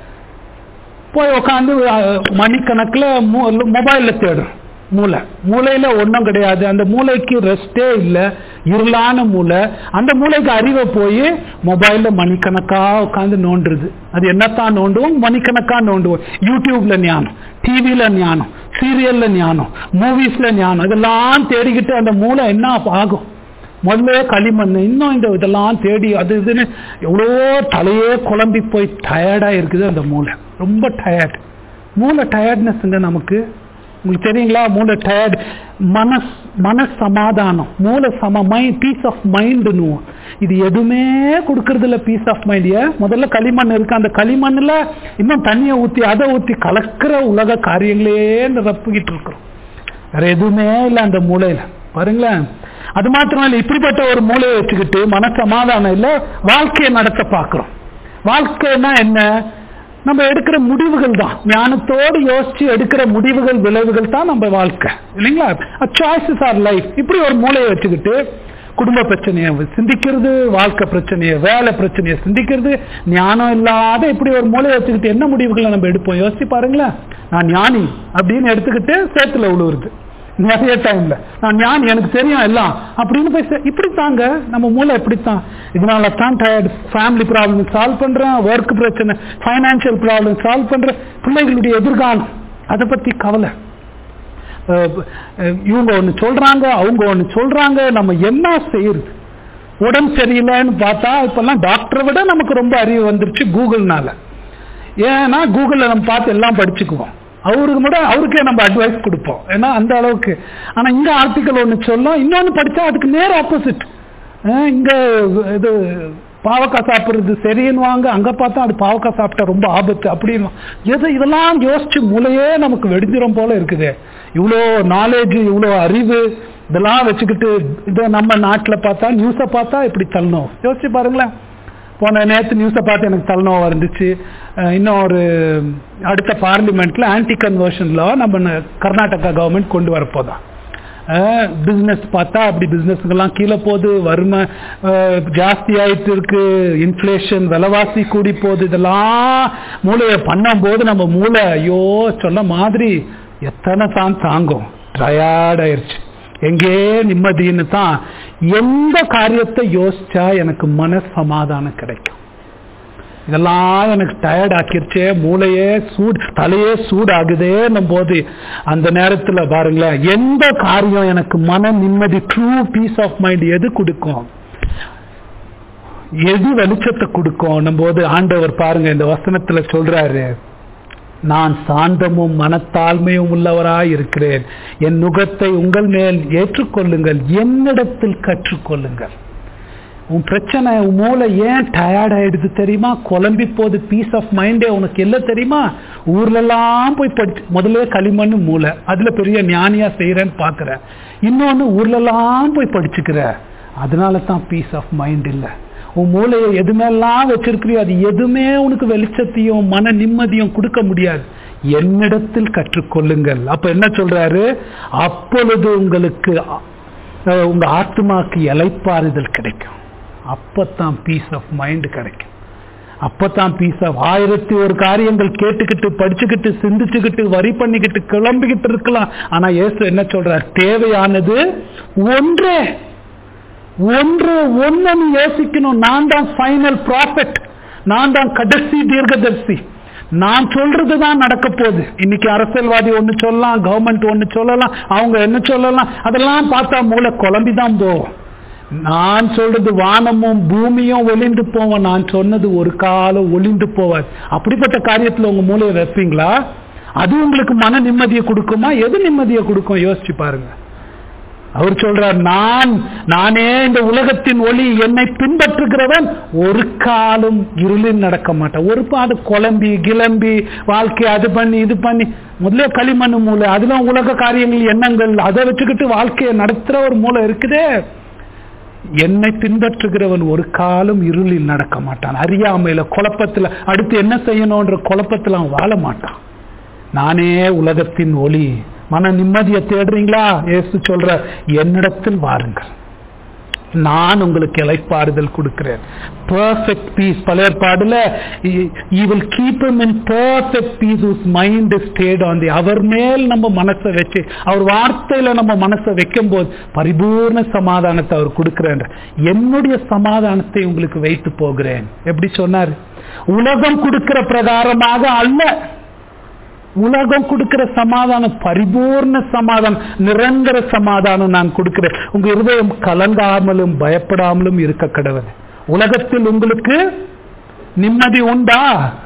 போய் உட்காந்து மணிக்கணக்கில் மொபைல்ல தேடுறோம் மூளை மூளையில ஒன்றும் கிடையாது அந்த மூளைக்கு ரெஸ்டே இல்லை இருளான மூளை அந்த மூளைக்கு அறிவை போய் மொபைல்ல மணிக்கணக்கா உட்காந்து நோண்டுருது அது என்னத்தான் நோண்டுவோம் மணிக்கணக்கா நோண்டுவோம் யூடியூப்ல ஞானம் டிவியில ஞானம் சீரியல்ல ஞானம் மூவிஸ்ல ஞானம் இதெல்லாம் தேடிக்கிட்டு அந்த மூளை என்ன ஆகும் முதல்ல களிமண் இன்னும் இந்த இதெல்லாம் தேடி அது இதுன்னு எவ்வளோ தலையே குழம்பி போய் டயர்டா இருக்குது அந்த மூளை ரொம்ப டயர்ட் மூளை டயர்ட்னஸ்ங்க நமக்கு உங்களுக்கு தெரியுங்களா மூளை டயர்ட் மனஸ் மன சமாதானம் மூளை சம மைண்ட் பீஸ் ஆஃப் மைண்டுன்னு இது எதுவுமே கொடுக்கறது இல்லை பீஸ் ஆஃப் மைண்ட் முதல்ல களிமண் இருக்கு அந்த களிமண்ணில் இன்னும் தண்ணியை ஊற்றி அதை ஊற்றி கலக்கிற உலக காரியங்களே நிரப்பிக்கிட்டு இருக்கிறோம் வேற எதுவுமே இல்லை அந்த மூளையில பாருங்களேன் அது மாத்திரம் இல்லை இப்படிப்பட்ட ஒரு மூளையை வச்சுக்கிட்டு மன சமாதானம் இல்லை வாழ்க்கையை நடத்த பார்க்கிறோம் வாழ்க்கைன்னா என்ன நம்ம எடுக்கிற முடிவுகள் தான் ஞானத்தோடு யோசிச்சு எடுக்கிற முடிவுகள் விளைவுகள் தான் நம்ம வாழ்க்கை இல்லைங்களா சாய்ஸஸ் ஆர் லைஃப் இப்படி ஒரு மூளையை வச்சுக்கிட்டு குடும்ப பிரச்சனையை சிந்திக்கிறது வாழ்க்கை பிரச்சனையை வேலை பிரச்சனையை சிந்திக்கிறது ஞானம் இல்லாத இப்படி ஒரு மூளையை வச்சுக்கிட்டு என்ன முடிவுகளை நம்ம எடுப்போம் யோசிச்சு பாருங்களேன் நான் ஞானி அப்படின்னு எடுத்துக்கிட்டு சேத்துல உழுவுறது நிறைய டைம்ல நான் ஞானி எனக்கு தெரியும் எல்லாம் அப்படின்னு போய் இப்படித்தாங்க நம்ம மூளை எப்படித்தான் இதனால தான் டயர்டு ஃபேமிலி ப்ராப்ளம் சால்வ் பண்றேன் ஒர்க் பிரச்சனை ஃபைனான்சியல் ப்ராப்ளம் சால்வ் பண்றேன் பிள்ளைகளுடைய எதிர்காலம் அதை பத்தி கவலை இவங்க ஒன்று சொல்றாங்க அவங்க ஒன்று சொல்றாங்க நம்ம என்ன செய்யறது உடம்பு சரியில்லைன்னு பார்த்தா இப்பெல்லாம் டாக்டரை விட நமக்கு ரொம்ப அறிவு வந்துருச்சு கூகுள்னால ஏன்னா கூகுளில் நம்ம பார்த்து எல்லாம் படிச்சுக்குவோம் அவருக்கு கூட அவருக்கே நம்ம அட்வைஸ் கொடுப்போம் ஏன்னா அந்த அளவுக்கு ஆனா இங்க ஆர்டிக்கல் ஒன்று சொல்லும் இன்னொன்னு படிச்சா அதுக்கு நேர் ஆப்போசிட் இங்க இது பாவக்காய் சாப்பிட்றது சரின்னு வாங்க அங்க பார்த்தா அது பாவக்காய் சாப்பிட்டா ரொம்ப ஆபத்து அப்படின்னு எது இதெல்லாம் யோசிச்சு மூளையே நமக்கு வெடிஞ்சிரும் போல இருக்குது இவ்வளோ நாலேஜ் இவ்வளோ அறிவு இதெல்லாம் வச்சுக்கிட்டு இதை நம்ம நாட்டில் பார்த்தா நியூஸை பார்த்தா இப்படி தள்ளணும் யோசிச்சு பாருங்களேன் போன நேற்று நியூஸை பார்த்து எனக்கு தலைநோவா இருந்துச்சு அஹ் இன்னும் ஒரு அடுத்த பார்லிமெண்ட்ல ஆன்டி கன்வர்ஷன் லா நம்ம ந- கர்நாடகா கவர்மெண்ட் கொண்டு வரப்போதான் பிஸ்னஸ் பார்த்தா அப்படி பிஸ்னஸ்க்கெல்லாம் கீழே போகுது வறுமை அஹ், ஜாஸ்தி ஆயிட்டு இருக்கு இன்ஃப்ளேஷன் விலைவாசி கூடி போகுது இதெல்லாம் மூளையை பண்ணும்போது நம்ம மூளை ஐயோ சொன்ன மாதிரி எத்தனை தான் தாங்கும் டயர்ட் ஆயிருச்சு எங்கே நிம்மதின்னு தான் எந்த காரியத்தை யோசிச்சா எனக்கு மன சமாதானம் கிடைக்கும் இதெல்லாம் எனக்கு டயர்ட் ஆக்கிருச்சே மூளையே சூடு தலையே சூடாகுதேன்னும் போது அந்த நேரத்துல பாருங்களேன் எந்த காரியம் எனக்கு மன நிம்மதி ட்ரூ பீஸ் ஆஃப் மைண்ட் எது கொடுக்கும் எது வெளிச்சத்தை கொடுக்கும் போது ஆண்டவர் பாருங்க இந்த வசனத்துல சொல்றாரு நான் சாந்தமும் மனத்தாழ்மையும் உள்ளவராய் இருக்கிறேன் என் நுகத்தை உங்கள் மேல் ஏற்றுக்கொள்ளுங்கள் என்னிடத்தில் கற்றுக்கொள்ளுங்கள் உன் பிரச்சனை உன் மூளை ஏன் டயர்ட் ஆயிடுது தெரியுமா குழம்பி போகுது பீஸ் ஆஃப் மைண்டே உனக்கு எல்லாம் தெரியுமா ஊர்ல எல்லாம் போய் படிச்சு முதல்ல களிமண் மூளை அதுல பெரிய ஞானியா செய்யறேன்னு பாக்குற இன்னொன்னு ஊர்ல எல்லாம் போய் படிச்சுக்கிற அதனால தான் பீஸ் ஆஃப் மைண்ட் இல்லை உன் மூளையை எதுமேலாம் வச்சிருக்கிறியோ அது எதுவுமே உனக்கு வெளிச்சத்தையும் மன நிம்மதியும் கொடுக்க முடியாது என்னிடத்தில் கற்றுக்கொள்ளுங்கள் அப்ப என்ன சொல்றாரு அப்பொழுது உங்களுக்கு அஹ், உங்க ஆத்மாக்கு இலைப்பாறுதல் கிடைக்கும் அப்பத்தான் பீஸ் ஆஃப் மைண்ட் கிடைக்கும் அப்பதான் பீஸ் ஆஃப் ஆயிரத்தி ஒரு காரியங்கள் கேட்டுக்கிட்டு படிச்சுக்கிட்டு சிந்திச்சுக்கிட்டு வரி பண்ணிக்கிட்டு கிளம்பிக்கிட்டு இருக்கலாம் ஆனா இயேசு என்ன சொல்றார் தேவையானது ஒன்றே ஒன்று ஒன்னு நீ யோசிக்கணும் நான் தான் ஃபைனல் ப்ராஃபிட் நான் தான் கடைசி தீர்க்கதரிசி நான் சொல்றது தான் நடக்க போகுது இன்னைக்கு அரசியல்வாதி ஒண்ணு சொல்லலாம் கவர்மெண்ட் ஒண்ணு சொல்லலாம் அவங்க என்ன சொல்லலாம் அதெல்லாம் பார்த்தா மூளை குழம்பி தான் போகும் நான் சொல்றது வானமும் பூமியும் ஒளிந்து போவோம் நான் சொன்னது ஒரு காலம் ஒளிந்து போவாது அப்படிப்பட்ட காரியத்துல உங்க மூளையை வைப்பீங்களா அது உங்களுக்கு மன நிம்மதியை கொடுக்குமா எது நிம்மதியை கொடுக்கும் யோசிச்சு பாருங்க அவர் சொல்றார் நான் நானே இந்த உலகத்தின் ஒளி என்னை பின்பற்றுகிறவன் ஒரு காலம் இருளில் நடக்க மாட்டேன் ஒரு பாடு குழம்பி கிளம்பி வாழ்க்கை அது பண்ணி இது பண்ணி முதல்ல களிமண் மூளை அதுல உலக காரியங்கள் எண்ணங்கள் அதை வச்சுக்கிட்டு வாழ்க்கையை நடத்துற ஒரு மூளை இருக்குதே என்னை பின்பற்றுகிறவன் ஒரு காலம் இருளில் நடக்க மாட்டான் அறியாமையில குழப்பத்துல அடுத்து என்ன செய்யணும்ன்ற குழப்பத்துல அவன் வாழ மாட்டான் நானே உலகத்தின் ஒளி மன நிம்மதியை தேடுறீங்களா ஏசு சொல்ற என்னிடத்தில் வாருங்கள் நான் உங்களுக்கு இலைப்பாறுதல் கொடுக்கிறேன் பர்ஃபெக்ட் பீஸ் பழைய ஏற்பாடுல he will keep him in perfect peace whose mind is stayed on the அவர் மேல் நம்ம மனசை வச்சு அவர் வார்த்தையில நம்ம மனசை வைக்கும் போது பரிபூர்ண சமாதானத்தை அவர் கொடுக்கிறேன் என்னுடைய சமாதானத்தை உங்களுக்கு வைத்து போகிறேன் எப்படி சொன்னார் உலகம் கொடுக்கிற பிரகாரமாக அல்ல உலகம் கொடுக்கிற சமாதானம் பரிபூர்ண சமாதானம் நிரந்தர சமாதானம் நான் கொடுக்கிறேன் உங்க இருதயம் கலங்காமலும் பயப்படாமலும் இருக்க கடவுள் உலகத்தில் உங்களுக்கு நிம்மதி உண்டா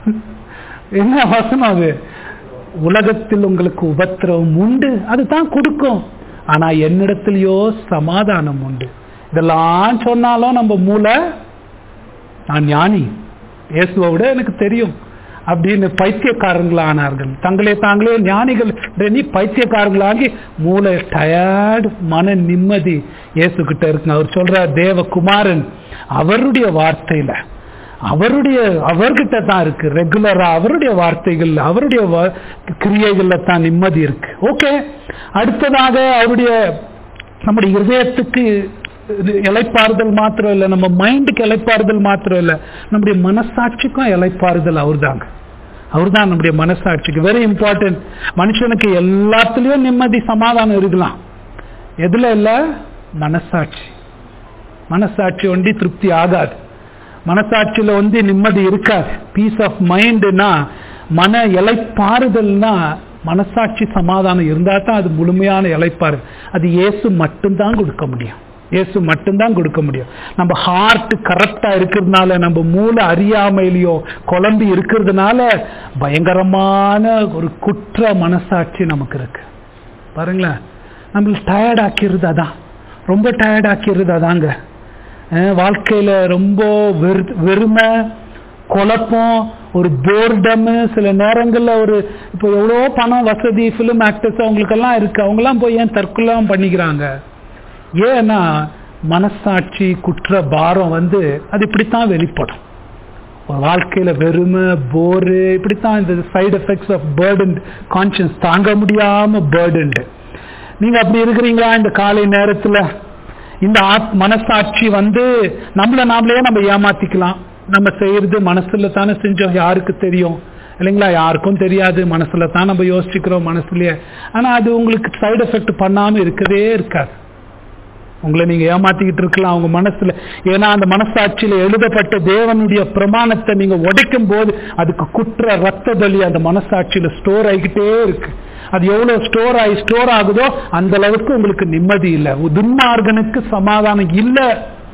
என்ன வசனம் அது உலகத்தில் உங்களுக்கு உபத்திரவம் உண்டு அதுதான் கொடுக்கும் ஆனா என்னிடத்திலயோ சமாதானம் உண்டு இதெல்லாம் சொன்னாலும் நம்ம மூளை நான் ஞானி இயேசுவை விட எனக்கு தெரியும் அப்படின்னு பைத்தியக்காரங்களா ஆனார்கள் தங்களே தாங்களே ஞானிகள் நீ பைத்தியக்காரங்களாகி மூளை டயர்டு மன நிம்மதி இயேசு கிட்ட இருக்குங்க அவர் சொல்றார் தேவகுமாரன் அவருடைய வார்த்தையில அவருடைய அவர்கிட்ட தான் இருக்கு ரெகுலரா அவருடைய வார்த்தைகள் அவருடைய வ- கிரியைகள்ல தான் நிம்மதி இருக்கு ஓகே அடுத்ததாக அவருடைய நம்முடைய இருதயத்துக்கு இது இலைப்பாறுதல் மாத்திரம் இல்லை நம்ம மைண்டுக்கு இலைப்பாறுதல் மாத்திரம் இல்லை நம்முடைய மனசாட்சிக்கும் இலைப்பாறுதல் அவர்தாங்க அவர்தான் நம்முடைய மனசாட்சிக்கு வெரி இம்பார்ட்டன்ட் மனுஷனுக்கு எல்லாத்துலயும் நிம்மதி சமாதானம் இருக்கலாம் எதுல இல்ல மனசாட்சி மனசாட்சி ஒண்டி திருப்தி ஆகாது மனசாட்சியில வந்து நிம்மதி இருக்காது பீஸ் ஆஃப் மைண்ட்னா மன இலைப்பாறுதல்னா மனசாட்சி சமாதானம் இருந்தா தான் அது முழுமையான இலைப்பாறு அது இயேசு மட்டும்தான் கொடுக்க முடியும் இயேசு மட்டும்தான் கொடுக்க முடியும் நம்ம ஹார்ட் கரெக்டா இருக்கிறதுனால நம்ம மூளை அறியாமையிலையோ குழம்பி இருக்கிறதுனால பயங்கரமான ஒரு குற்ற மனசாட்சி நமக்கு இருக்கு பாருங்களேன் நம்மளுக்கு டயர்ட் ஆக்கிடுது அதான் ரொம்ப டயர்ட் ஆக்கிடுது அதாங்க அஹ் வாழ்க்கையில ரொம்ப வெறு வெறுமை குழப்பம் ஒரு போர்டம் சில நேரங்கள்ல ஒரு இப்போ எவ்வளோ பணம் வசதி ஃபிலிம் ஆக்டர்ஸ் அவங்களுக்கெல்லாம் இருக்கு அவங்கெல்லாம் போய் ஏன் தற்கொலாம் பண்ணிக்கிறாங்க ஏன்னா மனசாட்சி குற்ற பாரம் வந்து அது இப்படித்தான் வெளிப்படும் ஒரு வாழ்க்கையில வெறுமை போரு இப்படித்தான் இந்த side effects of burden conscience தாங்க முடியாம பேர்டன்டு நீங்க அப்படி இருக்கிறீங்களா இந்த காலை நேரத்துல இந்த ஆத்- மனசாட்சி வந்து நம்மள நாமளே நம்ம ஏமாத்திக்கலாம் நம்ம செய்யறது மனசுல தானே செஞ்சோம் யாருக்கு தெரியும் இல்லைங்களா யாருக்கும் தெரியாது மனசுல தான் நம்ம யோசிச்சுக்கிறோம் மனசுலயே ஆனா அது உங்களுக்கு சைடு எஃபெக்ட் பண்ணாம இருக்கவே இருக்காது உங்களை நீங்க ஏமாத்திக்கிட்டு இருக்கலாம் உங்க மனசுல ஏன்னா அந்த மனசாட்சியில எழுதப்பட்ட தேவனுடைய பிரமாணத்தை நீங்க உடைக்கும் போது அதுக்கு குற்ற ரத்த பலி அந்த மனசாட்சியில ஸ்டோர் ஆகிக்கிட்டே இருக்கு அது எவ்வளவு ஸ்டோர் ஆகி ஸ்டோர் ஆகுதோ அந்த அளவுக்கு உங்களுக்கு நிம்மதி இல்லை துன்மார்கனுக்கு சமாதானம் இல்லை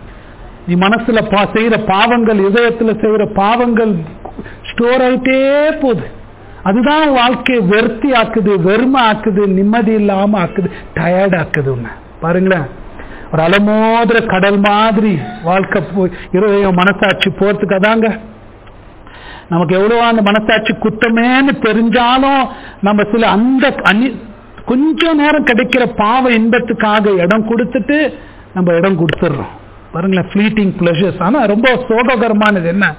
நீ மனசுல பா செய்யற பாவங்கள் இதயத்துல செய்யற பாவங்கள் ஸ்டோர் ஆயிட்டே போகுது அதுதான் வாழ்க்கையை வெறுத்தி ஆக்குது வெறுமை ஆக்குது நிம்மதி இல்லாம ஆக்குது டயர்ட் ஆக்குது உன்னை பாருங்களேன் ஒரு அலமோதுற கடல் மாதிரி வாழ்க்கை போ- இருதயம் மனசாட்சி போறதுக்கு அதாங்க நமக்கு எவ்வளவு அந்த மனசாட்சி குத்தமேன்னு தெரிஞ்சாலும் நம்ம சில அந்த அன்னி கொஞ்ச நேரம் கிடைக்கிற பாவ இன்பத்துக்காக இடம் கொடுத்துட்டு நம்ம இடம் கொடுத்துடுறோம் பாருங்களேன் ஃபிளீட்டிங் பிளஷர்ஸ் ஆனா ரொம்ப சோககரமானது என்ன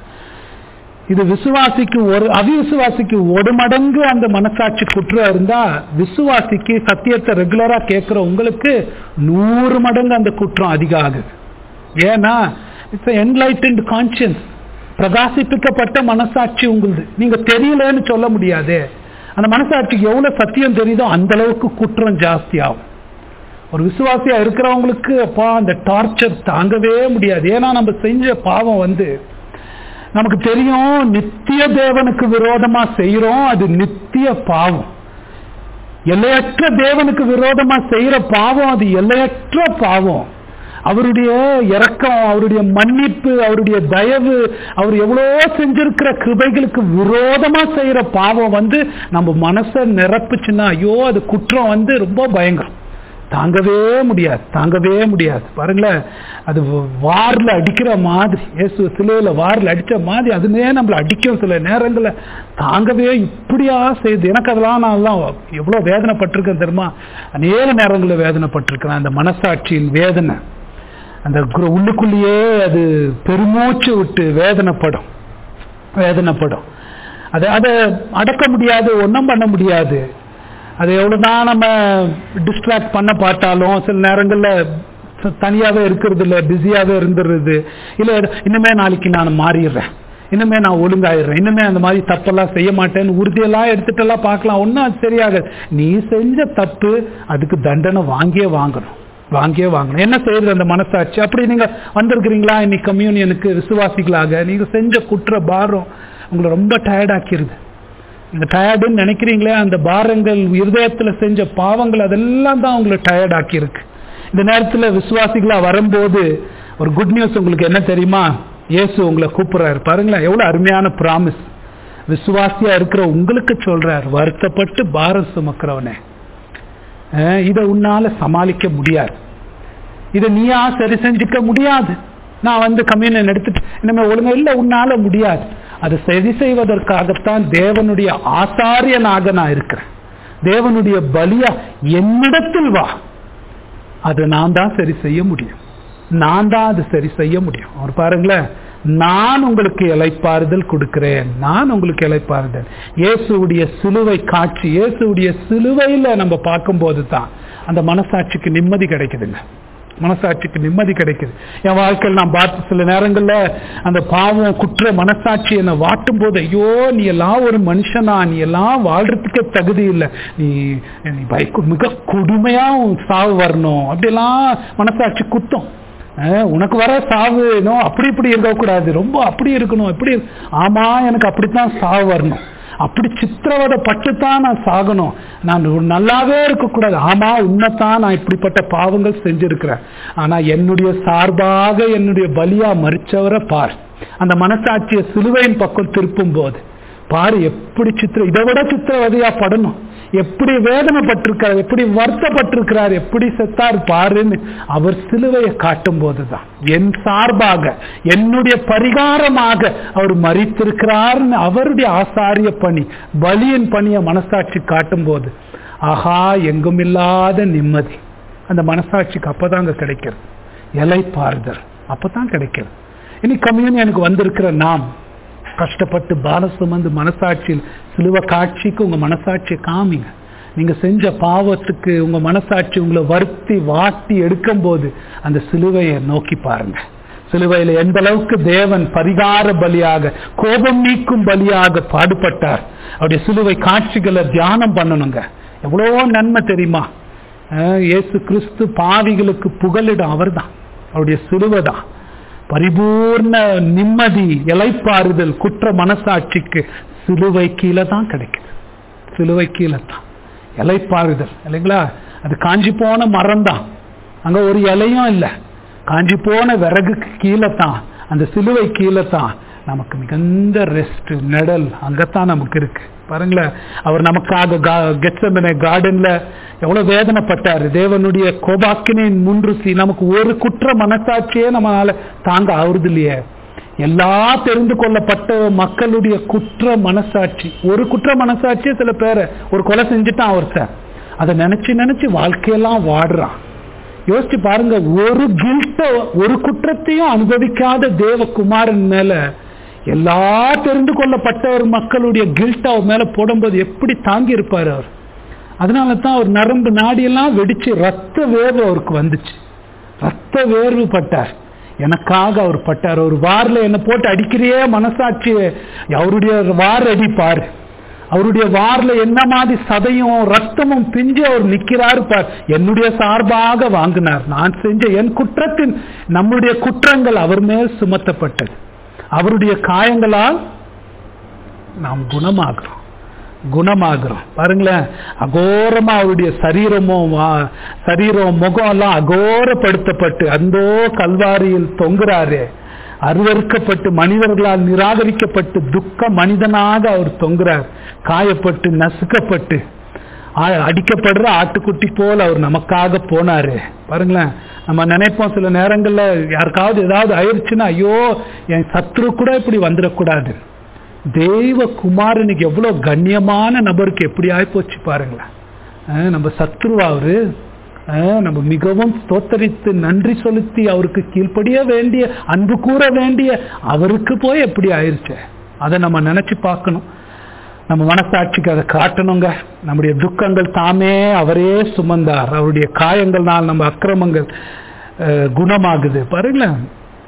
இது விசுவாசிக்கு ஒரு அவிசுவாசிக்கு ஒரு மடங்கு அந்த மனசாட்சி குற்றம் இருந்தா விசுவாசிக்கு சத்தியத்தை ரெகுலரா கேட்கிற உங்களுக்கு நூறு மடங்கு அந்த குற்றம் அதிகம் ஆகுது ஏன்னா இட்ஸ் என்லைட்டன்ட் கான்சியன்ஸ் பிரகாசிப்பிக்கப்பட்ட மனசாட்சி உங்களுது நீங்க தெரியலன்னு சொல்ல முடியாது அந்த மனசாட்சிக்கு எவ்வளவு சத்தியம் தெரியுதோ அந்த அளவுக்கு குற்றம் ஜாஸ்தி ஆகும் ஒரு விசுவாசியா இருக்கிறவங்களுக்கு அப்பா அந்த டார்ச்சர் தாங்கவே முடியாது ஏன்னா நம்ம செஞ்ச பாவம் வந்து நமக்கு தெரியும் நித்திய தேவனுக்கு விரோதமா செய்யறோம் அது நித்திய பாவம் எல்லையற்ற தேவனுக்கு விரோதமா செய்யற பாவம் அது எல்லையற்ற பாவம் அவருடைய இரக்கம் அவருடைய மன்னிப்பு அவருடைய தயவு அவர் எவ்வளோ செஞ்சிருக்கிற கிருபைகளுக்கு விரோதமா செய்யற பாவம் வந்து நம்ம மனசை நிரப்புச்சுன்னா ஐயோ அது குற்றம் வந்து ரொம்ப பயங்கரம் தாங்கவே முடியாது தாங்கவே முடியாது பாருங்களேன் அது வார்ல அடிக்கிற மாதிரி இயேசு சிலையில வார்ல அடிச்ச மாதிரி அதுமே நம்மள அடிக்கும் சில நேரங்கள்ல தாங்கவே இப்படியா செய்யுது எனக்கு அதெல்லாம் நான் எல்லாம் எவ்வளவு வேதனைப்பட்டிருக்கேன் தெரியுமா அநேக நேரங்களில் வேதனைப்பட்டிருக்கிறேன் அந்த மனசாட்சியின் வேதனை அந்த குரு- உள்ளுக்குள்ளேயே அது பெருமூச்சு விட்டு வேதனைப்படும் வேதனைப்படும் அதை அதை அடக்க முடியாது ஒன்றும் பண்ண முடியாது அது எவ்வளவுதான் நம்ம டிஸ்ட்ராக்ட் பண்ண பார்த்தாலும் சில நேரங்கள்ல ச- தனியாவே இருக்கிறது இல்ல பிஸியாவே இருந்துடுறது இல்ல இன்னுமே நாளைக்கு நான் மாறிடுறேன் இன்னுமே நான் ஒழுங்காயிடுறேன் இன்னுமே அந்த மாதிரி தப்பெல்லாம் செய்ய மாட்டேன்னு உறுதியெல்லாம் எடுத்துட்டெல்லாம் பார்க்கலாம் ஒன்றும் அது சரியாகாது நீ செஞ்ச தப்பு அதுக்கு தண்டனை வாங்கியே வாங்கணும் வாங்கியே வாங்கணும் என்ன செய்யறது அந்த மனசாட்சி அப்படி நீங்க வந்திருக்கிறீங்களா இன்னைக்கு கம்யூனியனுக்கு விசுவாசிகளாக நீங்க செஞ்ச குற்ற பாரம் உங்களை ரொம்ப டயர்ட் ஆக்கிருது நீங்க டயர்டுன்னு நினைக்கிறீங்களே அந்த பாரங்கள் இருதயத்துல செஞ்ச பாவங்கள் அதெல்லாம் தான் உங்களை டயர்ட் ஆக்கியிருக்கு இந்த நேரத்துல விசுவாசிகளா வரும்போது ஒரு குட் நியூஸ் உங்களுக்கு என்ன தெரியுமா இயேசு உங்களை கூப்பிடுறாரு பாருங்களேன் எவ்வளவு அருமையான பிராமிஸ் விசுவாசியா இருக்கிற உங்களுக்கு சொல்றார் வருத்தப்பட்டு பாரம் சுமக்கிறவனே அஹ் இதை உன்னால சமாளிக்க முடியாது இதை நீயா சரி செஞ்சுக்க முடியாது நான் வந்து கம்யூனியன் எடுத்துட்டு இனிமே ஒழுங்கா இல்ல உன்னால முடியாது அதை சரி செய்வதற்காகத்தான் தேவனுடைய ஆசாரியனாக நான் இருக்கிறேன் தேவனுடைய பலியா என்னிடத்தில் வா அதை நான் தான் சரி செய்ய முடியும் நான் தான் அது சரி செய்ய முடியும் அவர் பாருங்களேன் நான் உங்களுக்கு இலைப்பாறுதல் கொடுக்கிறேன் நான் உங்களுக்கு இலைப்பாறுதல் இயேசுவுடைய சிலுவை காட்சி இயேசுவுடைய சிலுவையில நம்ம பார்க்கும்போது தான் அந்த மனசாட்சிக்கு நிம்மதி கிடைக்குதுங்க மனசாட்சிக்கு நிம்மதி கிடைக்குது என் வாழ்க்கையில் நான் பார்த்து சில நேரங்கள்ல அந்த பாவம் குற்ற மனசாட்சி என்னை வாட்டும் போது ஐயோ நீ எல்லாம் ஒரு மனுஷனா நீ எல்லாம் வாழ்றதுக்கே தகுதி இல்லை நீ நீ பயக்கு மிக கொடுமையா உன் சாவு வரணும் அப்படியெல்லாம் மனசாட்சி குத்தம் அஹ், உனக்கு வர சாவு ஏனோ அப்படி இப்படி இருக்கக்கூடாது ரொம்ப அப்படி இருக்கணும் இப்படி இரு- ஆமா எனக்கு அப்படித்தான் சாவு வரணும் அப்படி சித்திரவதை பட்டுத்தான் நான் சாகணும் நான் ஒரு நல்லாவே இருக்கக்கூடாது ஆமா உண்மைத்தான் நான் இப்படிப்பட்ட பாவங்கள் செஞ்சிருக்கிறேன் ஆனா என்னுடைய சார்பாக என்னுடைய பலியா மறிச்சவரை பார் அந்த மனசாட்சியை சிலுவையின் பக்கம் திருப்பும் போது பாரு எப்படி சித்திர இதை விட சித்திரவதையா படணும் எப்படி வேதனைப்பட்டிருக்கார் எப்படி வருத்தப்பட்டிருக்கிறார் எப்படி செத்தார் பாருன்னு அவர் சிலுவையை காட்டும் போதுதான் என் சார்பாக என்னுடைய பரிகாரமாக அவர் மறித்திருக்கிறார்னு அவருடைய ஆசாரிய பணி பலியின் பணியை மனசாட்சி காட்டும் போது ஆஹா எங்கும் இல்லாத நிம்மதி அந்த மனசாட்சிக்கு அப்பதாங்க கிடைக்கிறது இலை பாருதல் அப்பதான் கிடைக்கிறது இனி கம்யூனியனுக்கு வந்திருக்கிற நாம் கஷ்டப்பட்டு பால சுமந்து மனசாட்சியில் சிலுவ காட்சிக்கு உங்க மனசாட்சியை காமிங்க நீங்க செஞ்ச பாவத்துக்கு உங்க மனசாட்சி உங்களை வருத்தி வாட்டி எடுக்கும் போது அந்த சிலுவையை நோக்கி பாருங்க சிலுவையில எந்த அளவுக்கு தேவன் பரிகார பலியாக கோபம் நீக்கும் பலியாக பாடுபட்டார் அவருடைய சிலுவை காட்சிகளை தியானம் பண்ணணுங்க எவ்வளவோ நன்மை தெரியுமா அஹ் இயேசு கிறிஸ்து பாவிகளுக்கு புகலிடம் அவர்தான் அவருடைய சிலுவை தான் பரிபூர்ண நிம்மதி இலைப்பாறுதல் குற்ற மனசாட்சிக்கு சிலுவை கீழே தான் கிடைக்குது சிலுவை கீழே தான் இலைப்பாறுதல் இல்லைங்களா அது காஞ்சி போன மரம் தான் அங்க ஒரு இலையும் இல்லை காஞ்சி போன விறகுக்கு கீழே தான் அந்த சிலுவை கீழே தான் நமக்கு மிகுந்த ரெஸ்ட் நிழல் அங்கத்தான் நமக்கு இருக்கு பாருங்களேன் அவர் நமக்காக கெட்சமனை கார்டன்ல எவ்வளவு வேதனைப்பட்டாரு தேவனுடைய கோபாக்கினின் முன்றுசி நமக்கு ஒரு குற்ற மனசாட்சியே நம்மளால தாங்க ஆகுறது இல்லையே எல்லா தெரிந்து கொள்ளப்பட்ட மக்களுடைய குற்ற மனசாட்சி ஒரு குற்ற மனசாட்சியே சில பேரை ஒரு கொலை செஞ்சுட்டான் ஒருத்தன் அதை நினைச்சு நினைச்சு வாழ்க்கையெல்லாம் வாடுறான் யோசிச்சு பாருங்க ஒரு கில்ட்ட ஒரு குற்றத்தையும் அனுபவிக்காத தேவகுமாரன் மேல எல்லா தெரிந்து கொள்ளப்பட்ட ஒரு மக்களுடைய கில்ட் அவர் மேல போடும்போது எப்படி தாங்கி இருப்பார் அவர் அதனால தான் அவர் நரம்பு நாடியெல்லாம் வெடிச்சு ரத்த வேர்வு அவருக்கு வந்துச்சு ரத்த வேர்வு பட்டார் எனக்காக அவர் பட்டார் ஒரு வாரில் என்னை போட்டு அடிக்கிறியே மனசாட்சி அவருடைய வார் அடிப்பார் அவருடைய வார்ல என்ன மாதிரி சதையும் ரத்தமும் பிஞ்சு அவர் நிக்கிறாரு பார் என்னுடைய சார்பாக வாங்கினார் நான் செஞ்ச என் குற்றத்தின் நம்முடைய குற்றங்கள் அவர் மேல் சுமத்தப்பட்டது அவருடைய காயங்களால் நாம் குணமாகிறோம் குணமாகிறோம் பாருங்களேன் அகோரமா அவருடைய சரீரமும் சரீரம் முகம் எல்லாம் அகோரப்படுத்தப்பட்டு அந்தோ கல்வாரியில் தொங்குறாரு அருவறுக்கப்பட்டு மனிதர்களால் நிராகரிக்கப்பட்டு துக்க மனிதனாக அவர் தொங்குறார் காயப்பட்டு நசுக்கப்பட்டு அடிக்கப்படுற ஆட்டுக்குட்டி போல் அவர் நமக்காக போனாரு பாருங்களேன் நம்ம நினைப்போம் சில நேரங்கள்ல யாருக்காவது ஏதாவது ஆயிடுச்சுன்னா ஐயோ என் சத்ரு கூட இப்படி வந்துடக்கூடாது தெய்வ குமாரனுக்கு எவ்வளவு கண்ணியமான நபருக்கு எப்படி ஆயிப்போச்சு பாருங்களேன் நம்ம சத்ருவா அவரு நம்ம மிகவும் ஸ்தோத்தரித்து நன்றி செலுத்தி அவருக்கு கீழ்ப்படிய வேண்டிய அன்பு கூற வேண்டிய அவருக்கு போய் எப்படி ஆயிருச்சு அதை நம்ம நினைச்சு பார்க்கணும் நம்ம மனசாட்சிக்கு அதை காட்டணுங்க நம்முடைய துக்கங்கள் தாமே அவரே சுமந்தார் அவருடைய காயங்கள்னால் நம்ம அக்கிரமங்கள் குணமாகுது பாருங்களேன்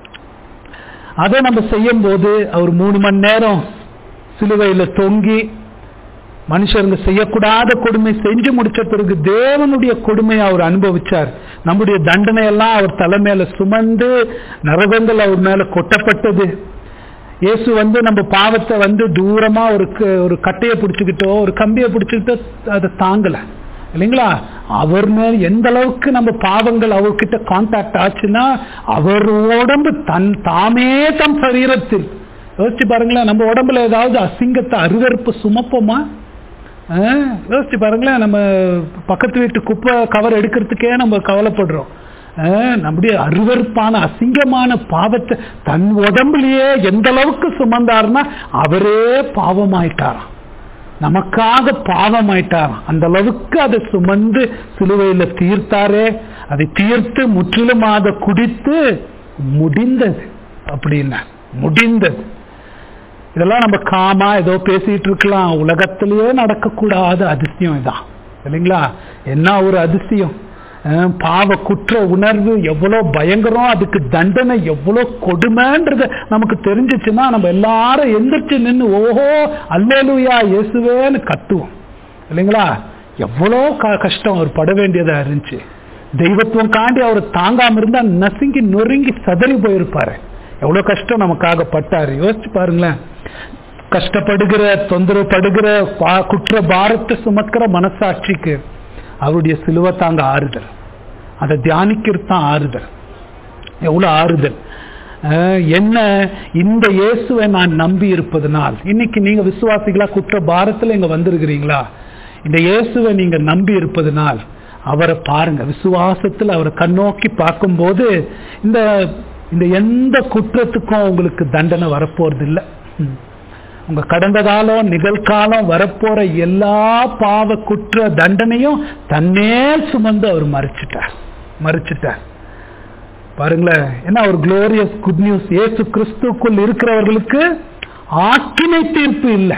அதை நம்ம செய்யும் போது அவர் மூணு மணி நேரம் சிலுவையில தொங்கி மனுஷருங்க செய்யக்கூடாத கொடுமை செஞ்சு முடிச்ச பிறகு தேவனுடைய கொடுமையை அவர் அனுபவிச்சார் நம்முடைய தண்டனை எல்லாம் அவர் தலைமையில சுமந்து நரகங்கள் அவர் மேல கொட்டப்பட்டது இயேசு வந்து நம்ம பாவத்தை வந்து தூரமா ஒரு ஒரு கட்டையை பிடிச்சுக்கிட்டோ ஒரு கம்பியை பிடிச்சுக்கிட்டோ அதை தாங்கல இல்லைங்களா அவர் மேல் எந்த அளவுக்கு நம்ம பாவங்கள் அவர்கிட்ட கான்டாக்ட் ஆச்சுன்னா அவர் உடம்பு தன் தாமே தம் சரீரத்தில் யோசிச்சு பாருங்களேன் நம்ம உடம்புல ஏதாவது அசிங்கத்தை அருவறுப்பு சுமப்போமா யோசிச்சு பாருங்களேன் நம்ம பக்கத்து வீட்டு குப்பை கவர் எடுக்கிறதுக்கே நம்ம கவலைப்படுறோம் நம்முடைய அருவறுப்பான அசிங்கமான பாவத்தை தன் உடம்புலயே எந்த அளவுக்கு சுமந்தாருன்னா அவரே பாவமாயிட்டாராம் நமக்காக பாவமாயிட்டாராம் அந்த அளவுக்கு அதை சுமந்து சிலுவையில தீர்த்தாரே அதை தீர்த்து முற்றிலுமாக குடித்து முடிந்தது அப்படின்னா முடிந்தது இதெல்லாம் நம்ம காமா ஏதோ பேசிட்டு இருக்கலாம் உலகத்திலேயே நடக்கக்கூடாத அதிசயம் இதான் இல்லைங்களா என்ன ஒரு அதிசயம் பாவ குற்ற உணர்வு எவ்வளவு பயங்கரம் அதுக்கு தண்டனை எவ்வளவு கொடுமைன்றது நமக்கு தெரிஞ்சிச்சுன்னா நம்ம எல்லாரும் எந்திரிச்சு நின்று ஓஹோ அல்லேலுயா இயேசுவேன்னு கத்துவோம் இல்லைங்களா எவ்வளோ கஷ்டம் அவர் பட வேண்டியதா இருந்துச்சு தெய்வத்துவம் காண்டி அவர் தாங்காம இருந்தா நசுங்கி நொறுங்கி சதறி போயிருப்பாரு எவ்வளவு கஷ்டம் நமக்காக பட்டாரு யோசிச்சு பாருங்களேன் கஷ்டப்படுகிற தொந்தரவுப்படுகிற பா- குற்ற பாரத்தை சுமக்கிற மனசாட்சிக்கு அவருடைய சிலுவை தாங்க ஆறுதல் அதை தியானிக்கிறது தான் ஆறுதல் எவ்வளவு ஆறுதல் அஹ், என்ன இந்த இயேசுவை நான் நம்பி இருப்பதனால் இன்னைக்கு நீங்க விசுவாசிகளா குற்ற பாரத்துல இங்க வந்திருக்கிறீங்களா இந்த இயேசுவை நீங்க நம்பி இருப்பதனால் அவரை பாருங்க விசுவாசத்தில் அவரை கண்ணோக்கி பார்க்கும்போது இந்த இந்த எந்த குற்றத்துக்கும் உங்களுக்கு தண்டனை வரப்போறது இல்லை உங்க கடந்த காலம் நிகழ்காலம் வரப்போற எல்லா பாவ குற்ற தண்டனையும் தன்னேல் சுமந்து அவர் மறிச்சிட்டார் மறிச்சிட்டார் பாருங்களேன் என்ன ஒரு குளோரியஸ் குட் நியூஸ் இயேசு கிறிஸ்துக்குள் இருக்கிறவர்களுக்கு ஆக்கினை தீர்ப்பு இல்லை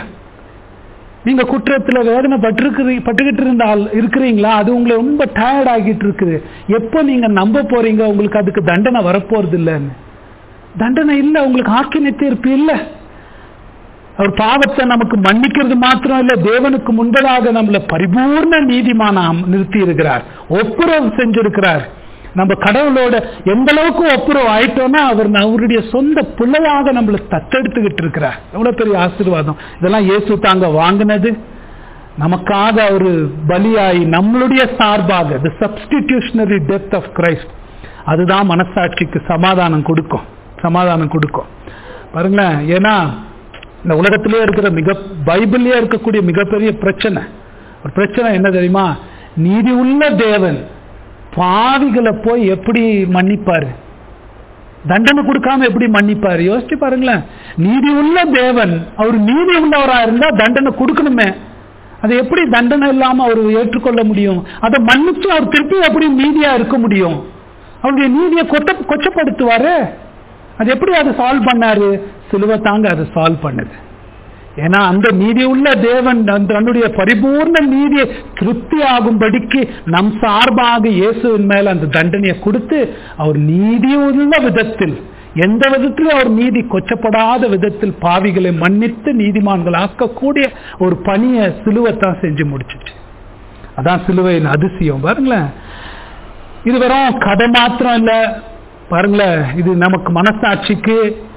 நீங்க குற்றத்துல வேதனை பட்டிருக்கிறீ பட்டுக்கிட்டு இருந்தால் இருக்கிறீங்களா அது உங்களை ரொம்ப டயர்ட் ஆகிட்டு இருக்குது எப்போ நீங்க நம்ப போறீங்க உங்களுக்கு அதுக்கு தண்டனை வரப்போறது இல்லைன்னு தண்டனை இல்லை உங்களுக்கு ஆக்கினை தீர்ப்பு இல்லை அவர் பாவத்தை நமக்கு மன்னிக்கிறது மாத்திரம் இல்ல தேவனுக்கு முன்பதாக நம்மள பரிபூர்ண நீதிமானம் நிறுத்தி இருக்கிறார் ஒப்புரவு செஞ்சிருக்கிறார் நம்ம கடவுளோட எந்த அளவுக்கு ஒப்புரவு ஆயிட்டோம்னா அவர் அவருடைய சொந்த பிள்ளையாக நம்மளை தத்தெடுத்துக்கிட்டு இருக்கிறார் எவ்வளவு பெரிய ஆசீர்வாதம் இதெல்லாம் இயேசு தாங்க வாங்கினது நமக்காக அவர் பலியாகி நம்மளுடைய சார்பாக the substitutionary death of Christ அதுதான் மனசாட்சிக்கு சமாதானம் கொடுக்கும் சமாதானம் கொடுக்கும் பாருங்களேன் ஏன்னா இந்த உலகத்திலே இருக்கிற மிக பைபிள்லயே இருக்கக்கூடிய மிகப்பெரிய பிரச்சனை ஒரு பிரச்சனை என்ன தெரியுமா நீதி உள்ள தேவன் பாவிகளை போய் எப்படி மன்னிப்பாரு தண்டனை கொடுக்காம எப்படி மன்னிப்பாரு யோசிச்சு பாருங்களேன் நீதி உள்ள தேவன் அவர் நீதி உள்ளவரா இருந்தா தண்டனை கொடுக்கணுமே அதை எப்படி தண்டனை இல்லாம அவர் ஏற்றுக்கொள்ள முடியும் அதை மன்னிச்சு அவர் திருப்பி எப்படி நீதியா இருக்க முடியும் அவருடைய நீதியை கொட்ட கொச்சப்படுத்துவாரு அது எப்படி அதை சால்வ் பண்ணாரு சிலுவை தாங்க அதை சால்வ் பண்ணுது ஏன்னா அந்த நீதி உள்ள தேவன் அந்த தன்னுடைய பரிபூர்ண நீதியை திருப்தி ஆகும்படிக்கு நம் சார்பாக இயேசுவின் மேல அந்த தண்டனையை கொடுத்து அவர் நீதி உள்ள விதத்தில் எந்த விதத்திலும் அவர் நீதி கொச்சப்படாத விதத்தில் பாவிகளை மன்னித்து நீதிமான்கள் ஆக்கக்கூடிய ஒரு பணியை சிலுவைத்தான் செஞ்சு முடிச்சிச்சு அதான் சிலுவையின் அதிசயம் பாருங்களேன் இது வெறும் கதை மாத்திரம் இல்ல பாருங்களேன் இது நமக்கு மனசாட்சிக்கு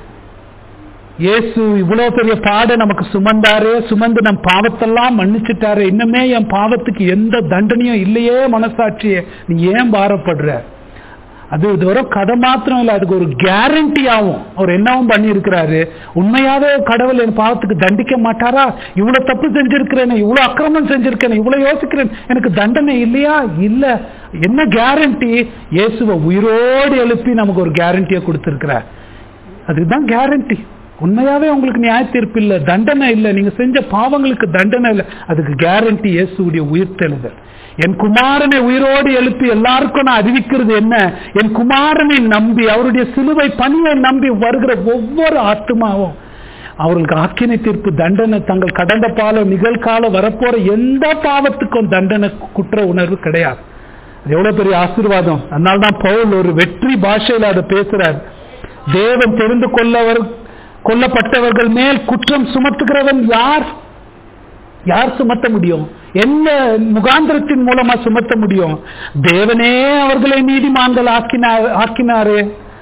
இயேசு இவ்வளவு பெரிய பாட நமக்கு சுமந்தாரு சுமந்து நம் பாவத்தெல்லாம் மன்னிச்சிட்டாரு இன்னுமே என் பாவத்துக்கு எந்த தண்டனையும் இல்லையே மனசாட்சியே நீ ஏன் பாரப்படுற அது இது வரும் கதை மாத்திரம் இல்ல அதுக்கு ஒரு கேரண்டி ஆகும் அவர் என்னவும் பண்ணி இருக்கிறாரு உண்மையாவே கடவுள் என் பாவத்துக்கு தண்டிக்க மாட்டாரா இவ்வளவு தப்பு செஞ்சிருக்கிறேன் இவ்வளவு அக்கிரமம் செஞ்சிருக்கேன் இவ்வளவு யோசிக்கிறேன் எனக்கு தண்டனை இல்லையா இல்ல என்ன கேரண்டி இயேசுவை உயிரோடு எழுப்பி நமக்கு ஒரு கேரண்டியை கொடுத்திருக்கிறார் அதுதான் கேரண்டி உண்மையாவே உங்களுக்கு நியாய தீர்ப்பு இல்ல தண்டனை இல்ல நீங்க செஞ்ச பாவங்களுக்கு தண்டனை இல்ல அதுக்கு கேரண்டி இயேசுடைய உயிர்த்தெழுதல் என் குமாரனை உயிரோடு எழுப்பி எல்லாருக்கும் நான் அறிவிக்கிறது என்ன என் குமாரனை நம்பி அவருடைய சிலுவை பணியை நம்பி வருகிற ஒவ்வொரு ஆத்மாவும் அவர்களுக்கு ஆக்கினை தீர்ப்பு தண்டனை தங்கள் கடந்த பாலம் நிகழ்காலம் வரப்போற எந்த பாவத்துக்கும் தண்டனை குற்ற உணர்வு கிடையாது அது எவ்வளவு பெரிய ஆசீர்வாதம் அதனால்தான் பவுல் ஒரு வெற்றி பாஷையில அதை பேசுறார் தேவன் தெரிந்து கொள்ளவர் கொல்லப்பட்டவர்கள் மேல் குற்றம் சுமத்துகிறவன் யார் யார் சுமத்த முடியும் என்ன முகாந்திரத்தின் மூலமா சுமத்த முடியும் தேவனே அவர்களை நீதிமான்கள் ஆக்கினார் ஆக்கினாரு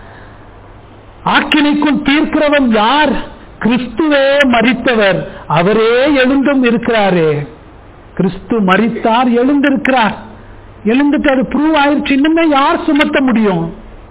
ஆக்கினைக்குள் தீர்க்கிறவன் யார் கிறிஸ்துவே மறித்தவர் அவரே எழுந்தும் இருக்கிறாரே கிறிஸ்து மறித்தார் எழுந்திருக்கிறார் எழுந்துட்டு அது ப்ரூவ் ஆயிடுச்சு இன்னுமே யார் சுமத்த முடியும்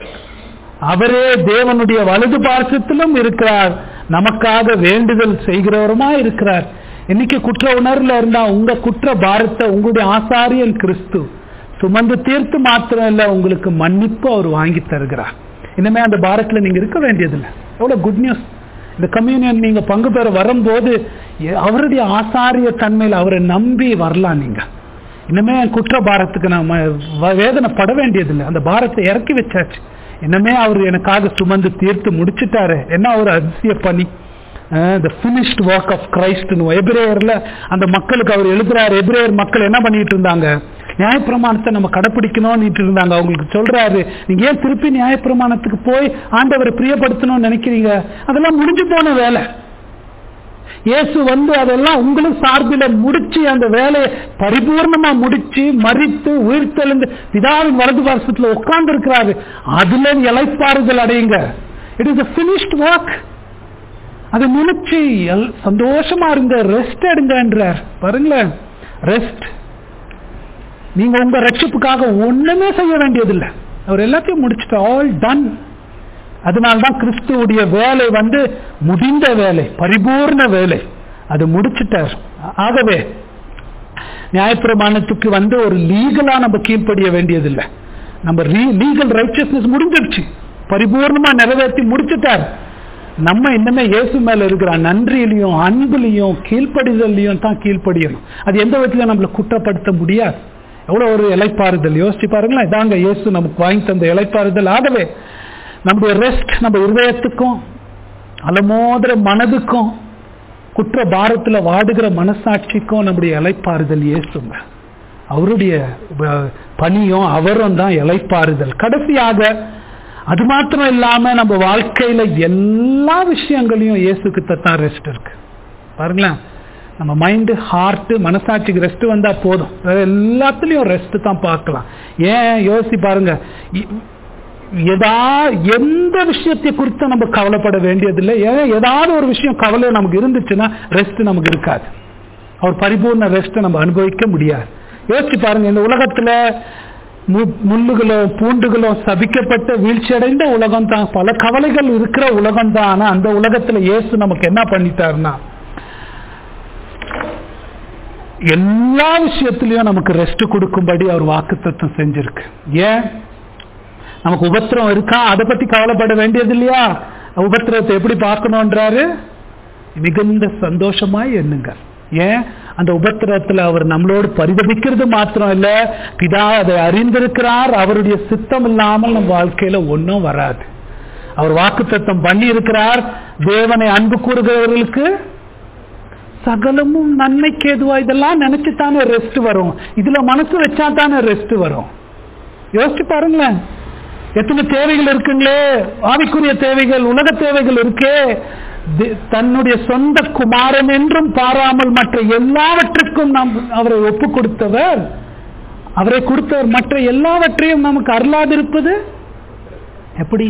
அவரே தேவனுடைய வலது பார்சத்திலும் இருக்கிறார் நமக்காக வேண்டுதல் செய்கிறவருமா இருக்கிறார் இன்னைக்கு குற்ற உணர்வுல இருந்தா உங்க குற்ற பாரத்தை உங்களுடைய ஆசாரியன் கிறிஸ்து சுமந்து தீர்த்து மாத்திரம் இல்ல உங்களுக்கு மன்னிப்பு அவர் வாங்கி தருகிறார் இனிமே அந்த பாரத்துல நீங்க இருக்க வேண்டியதில்லை எவ்வளவு குட் நியூஸ் இந்த கம்யூனியன் நீங்க பங்கு பெற வரும்போது எ- அவருடைய ஆசாரிய தன்மையில் அவரை நம்பி வரலாம் நீங்க இனிமே என் குற்ற பாரத்துக்கு நான் வ- வேதனைப்பட வேண்டியதில்லை அந்த பாரத்தை இறக்கி வச்சாச்சு இனிமே அவர் எனக்காக சுமந்து தீர்த்து முடிச்சிட்டாரு என்ன ஒரு அதிசய பணி the finished work of Christ எபிரேயர்ல அந்த மக்களுக்கு அவர் எழுதுறாரு எபிரேயர் மக்கள் என்ன பண்ணிட்டு இருந்தாங்க நியாயப்பிரமாணத்தை நம்ம கடைப்பிடிக்கணும்னு இருந்தாங்க அவங்களுக்கு சொல்றாரு நீங்க ஏன் திருப்பி நியாயப்பிரமாணத்துக்கு போய் ஆண்டவரை பிரியப்படுத்தணும்னு நினைக்கிறீங்க அதெல்லாம் முடிஞ்சு போன வேலை இயேசு வந்து அதெல்லாம் உங்களும் சார்பில முடிச்சு அந்த வேலையை பரிபூர்ணமா முடிச்சு மறித்து உயிர்த்தெழுந்து பிதாவின் வலது வருஷத்துல உட்கார்ந்து இருக்கிறாரு அதுல இலைப்பாறுதல் அடையுங்க இட் இஸ் பினிஷ்ட் ஒர்க் அதை நினைச்சு எல்- சந்தோஷமா இருங்க ரெஸ்ட் எடுங்கன்றார் பாருங்களேன் ரெஸ்ட் நீங்க உங்க ரட்சிப்புக்காக ஒண்ணுமே செய்ய வேண்டியதில்லை அவர் எல்லாத்தையும் முடிச்சுட்டு ஆல் டன் அதனால்தான் கிறிஸ்துவுடைய வேலை வந்து முடிந்த வேலை பரிபூர்ண வேலை அது முடிச்சிட்டார் ஆகவே நியாயப்பிரமாணத்துக்கு வந்து ஒரு லீகலா நம்ம கீழ்ப்படிய வேண்டியதில்லை நம்ம லீகல் ரைச்சியஸ்னஸ் முடிஞ்சிருச்சு பரிபூர்ணமா நிறைவேற்றி முடிச்சிட்டார் நம்ம இன்னுமே இயேசு மேல இருக்கிற நன்றியிலையும் அன்புலையும் கீழ்ப்படிதலையும் தான் கீழ்ப்படியணும் அது எந்த விதத்திலும் நம்மளை குற்றப்படுத்த முடியாது எவ்வளவு ஒரு இலைப்பாறுதல் யோசிச்சு பாருங்களேன் இதாங்க இயேசு நமக்கு வாங்கி தந்த இலைப்பாறுதல் ஆகவே நம்முடைய ரெஸ்ட் நம்ம இருதயத்துக்கும் அலமோதுற மனதுக்கும் குற்ற பாரத்துல வாடுகிற மனசாட்சிக்கும் நம்முடைய இலைப்பாறுதல் இயேசுங்க அவருடைய அஹ், பணியும் அவரும் தான் இலைப்பாறுதல் கடைசியாக அது மாத்திரம் இல்லாம நம்ம வாழ்க்கையில எல்லா விஷயங்களையும் இயேசுக்கு தான் ரெஸ்ட் இருக்கு பாருங்களேன் நம்ம மைண்டு ஹார்ட் மனசாட்சிக்கு ரெஸ்ட் வந்தா போதும் வேற எல்லாத்துலயும் ரெஸ்ட் தான் பார்க்கலாம் ஏன் யோசி பாருங்க இ- எதா எந்த விஷயத்தை குறித்து நம்ம கவலைப்பட வேண்டியதில்லை ஏன் ஏதாவது ஒரு விஷயம் கவலை நமக்கு இருந்துச்சுன்னா ரெஸ்ட் நமக்கு இருக்காது அவர் பரிபூர்ண ரெஸ்ட்டை நம்ம அனுபவிக்க முடியாது யோசிச்சு பாருங்க இந்த உலகத்துல மு- முள்ளுகளும் பூண்டுகளும் சபிக்கப்பட்ட வீழ்ச்சி அடைந்த உலகம் தான் பல கவலைகள் இருக்கிற உலகம் தான் ஆனா அந்த உலகத்துல இயேசு நமக்கு என்ன பண்ணிட்டாருன்னா எல்லா விஷயத்திலையும் நமக்கு ரெஸ்ட் கொடுக்கும்படி அவர் வாக்குத்தத்தம் செஞ்சிருக்கு ஏன் நமக்கு உபத்திரம் இருக்கா அதை பத்தி கவலைப்பட வேண்டியது இல்லையா உபத்திரத்தை எப்படி பார்க்கணுன்றாரு மிகுந்த சந்தோஷமாய் எண்ணுங்க ஏன் அந்த உபத்திரத்துல அவர் நம்மளோடு பரிதபிக்கிறது மாத்திரம் இல்ல பிதா அதை அறிந்திருக்கிறார் அவருடைய சித்தம் இல்லாமல் நம்ம வாழ்க்கையில ஒன்றும் வராது அவர் வாக்குத்தத்தம் பண்ணி இருக்கிறார் தேவனை அன்பு கூறுகிறவர்களுக்கு சகலமும் நன்மைக்கு ஏதுவா இதெல்லாம் நினைச்சு தானே ரெஸ்ட் வரும் இதுல மனசு வச்சா தானே ரெஸ்ட் வரும் யோசிச்சு பாருங்களேன் எத்தனை தேவைகள் இருக்குங்களே ஆவிக்குரிய தேவைகள் உலக தேவைகள் இருக்கே தி- தன்னுடைய சொந்த குமாரன் என்றும் பாராமல் மற்ற எல்லாவற்றுக்கும் நாம் அவரை ஒப்பு கொடுத்தவர் அவரை கொடுத்தவர் மற்ற எல்லாவற்றையும் நமக்கு அருளாதிருப்பது எப்படி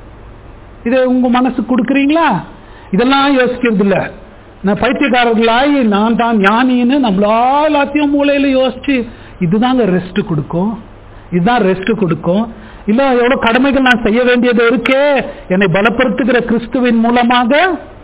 இதை உங்க மனசு கொடுக்குறீங்களா இதெல்லாம் யோசிக்கிறது இல்ல நான் பைத்தியக்காரர்களாய் நான் தான் ஞானின்னு நம்மளா எல்லாத்தையும் மூளையில யோசிச்சு இதுதாங்க ரெஸ்ட் கொடுக்கும் இதுதான் ரெஸ்ட் கொடுக்கும் இல்ல எவ்வளவு கடமைகள் நான் செய்ய வேண்டியது இருக்கே என்னை பலப்படுத்துகிற கிறிஸ்துவின் மூலமாக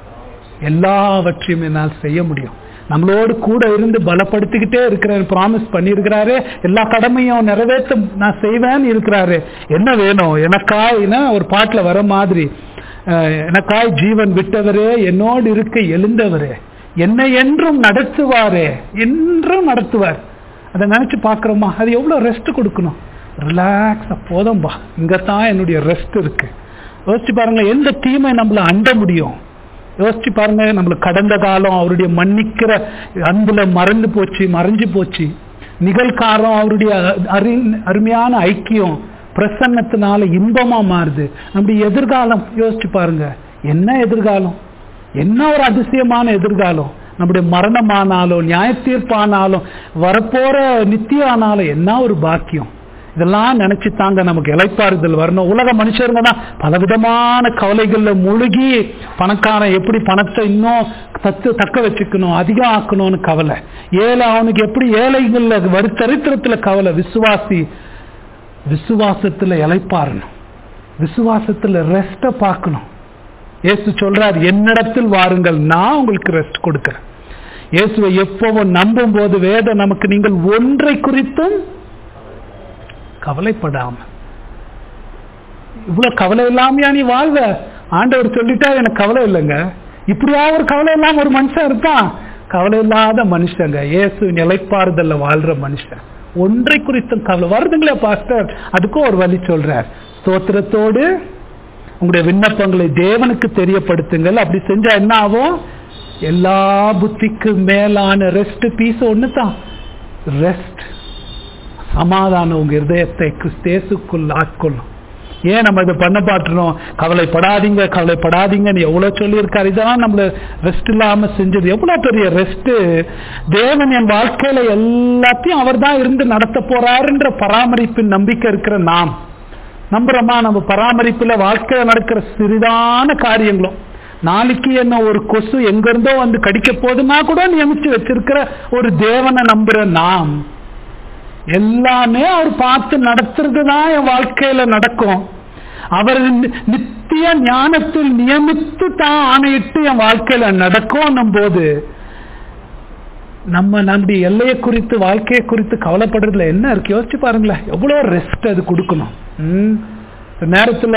எல்லாவற்றையும் என்னால் செய்ய முடியும் நம்மளோடு கூட இருந்து பலப்படுத்திக்கிட்டே இருக்கிற ப்ராமிஸ் பண்ணியிருக்கிறாரு எல்லா கடமையும் நிறைவேற்ற நான் செய்வேன்னு இருக்கிறாரு என்ன வேணும் எனக்காய்னா ஒரு பாட்டுல வர மாதிரி அஹ், எனக்காய் ஜீவன் விட்டவரே என்னோடு இருக்க எழுந்தவரே என்னை என்றும் நடத்துவாரே என்றும் நடத்துவார் அதை நினைச்சு பார்க்கிறோமா அது எவ்வளவு ரெஸ்ட் கொடுக்கணும் ரிலாக்ஸா போதும்பா இங்கதான் என்னுடைய ரெஸ்ட் இருக்கு யோசிச்சு பாருங்க எந்த தீமை நம்மள அண்ட முடியும் யோசிச்சு பாருங்க நம்மளுக்கு கடந்த காலம் அவருடைய மன்னிக்கிற அன்புல மறந்து போச்சு மறைஞ்சு போச்சு நிகழ்காலம் அவருடைய அரு அருமையான ஐக்கியம் பிரசன்னத்தினால இன்பமா மாறுது நம்முடைய எதிர்காலம் யோசிச்சு பாருங்க என்ன எதிர்காலம் என்ன ஒரு அதிசயமான எதிர்காலம் நம்முடைய மரணமானாலும் நியாய தீர்ப்பானாலும் வரப்போற நித்திய ஆனாலும் என்ன ஒரு பாக்கியம் இதெல்லாம் நினைச்சு தாங்க நமக்கு இலைப்பாறுதல் வரணும் உலக மனுஷருங்க தான் பலவிதமான கவலைகள்ல முழுகி பணக்காரன் எப்படி பணத்தை இன்னும் தத்து தக்க வச்சுக்கணும் அதிகம் ஆக்கணும்னு கவலை ஏழை அவனுக்கு எப்படி ஏழைகள்ல வரு சரித்திரத்துல கவலை விசுவாசி விசுவாசத்துல இலைப்பாறணும் விசுவாசத்துல ரெஸ்ட பார்க்கணும் இயேசு சொல்றார் என்னிடத்தில் வாருங்கள் நான் உங்களுக்கு ரெஸ்ட் கொடுக்கிறேன் இயேசுவை எப்பவும் நம்பும் போது வேதம் நமக்கு நீங்கள் ஒன்றை குறித்தும் கவலைப்படாம இவ்வளவு கவலை இல்லாமையா நீ வாழ்வ ஆண்டவர் சொல்லிட்டா எனக்கு கவலை இல்லைங்க இப்படியா ஒரு கவலை இல்லாம ஒரு மனுஷன் இருப்பான் கவலை இல்லாத மனுஷங்க இயேசு நிலைப்பாறுதல்ல வாழ்ற மனுஷன் ஒன்றை குறித்தும் கவலை வருதுங்களே பாஸ்டர் அதுக்கும் ஒரு வழி சொல்றார் ஸ்தோத்திரத்தோடு உங்களுடைய விண்ணப்பங்களை தேவனுக்கு தெரியப்படுத்துங்கள் அப்படி செஞ்சா என்ன ஆகும் எல்லா புத்திக்கு மேலான ரெஸ்ட் பீஸ் ஒன்று தான் ரெஸ்ட் சமாதானம் உங்க இருதயத்தை கிறிஸ்தேசுக்குள் ஆட்கொள்ளும் ஏன் நம்ம இதை பண்ண பாட்டுறோம் கவலைப்படாதீங்க கவலைப்படாதீங்கன்னு எவ்வளவு சொல்லியிருக்காரு இதெல்லாம் நம்மள ரெஸ்ட் இல்லாம செஞ்சது எவ்வளவு பெரிய ரெஸ்ட் தேவன் என் வாழ்க்கையில எல்லாத்தையும் அவர் தான் இருந்து நடத்த போறாருன்ற பராமரிப்பின் நம்பிக்கை இருக்கிற நாம் நம்புறோமா நம்ம பராமரிப்புல வாழ்க்கையில நடக்கிற சிறிதான காரியங்களும் நாளைக்கு என்ன ஒரு கொசு எங்க இருந்தோ வந்து கடிக்க போதுன்னா கூட நியமிச்சு வச்சிருக்கிற ஒரு தேவனை நம்புற நாம் எல்லாமே அவர் பார்த்து நடத்துறது தான் என் வாழ்க்கையில நடக்கும் அவர் நி- நித்திய ஞானத்தில் நியமித்து தான் ஆணையிட்டு என் வாழ்க்கையில நடக்கும் போது நம்ம நம்பி எல்லையை குறித்து வாழ்க்கையை குறித்து கவலைப்படுறதுல என்ன இருக்கு யோசிச்சு பாருங்களேன் எவ்வளவு ரெஸ்ட் அது கொடுக்கணும் ம். நேரத்துல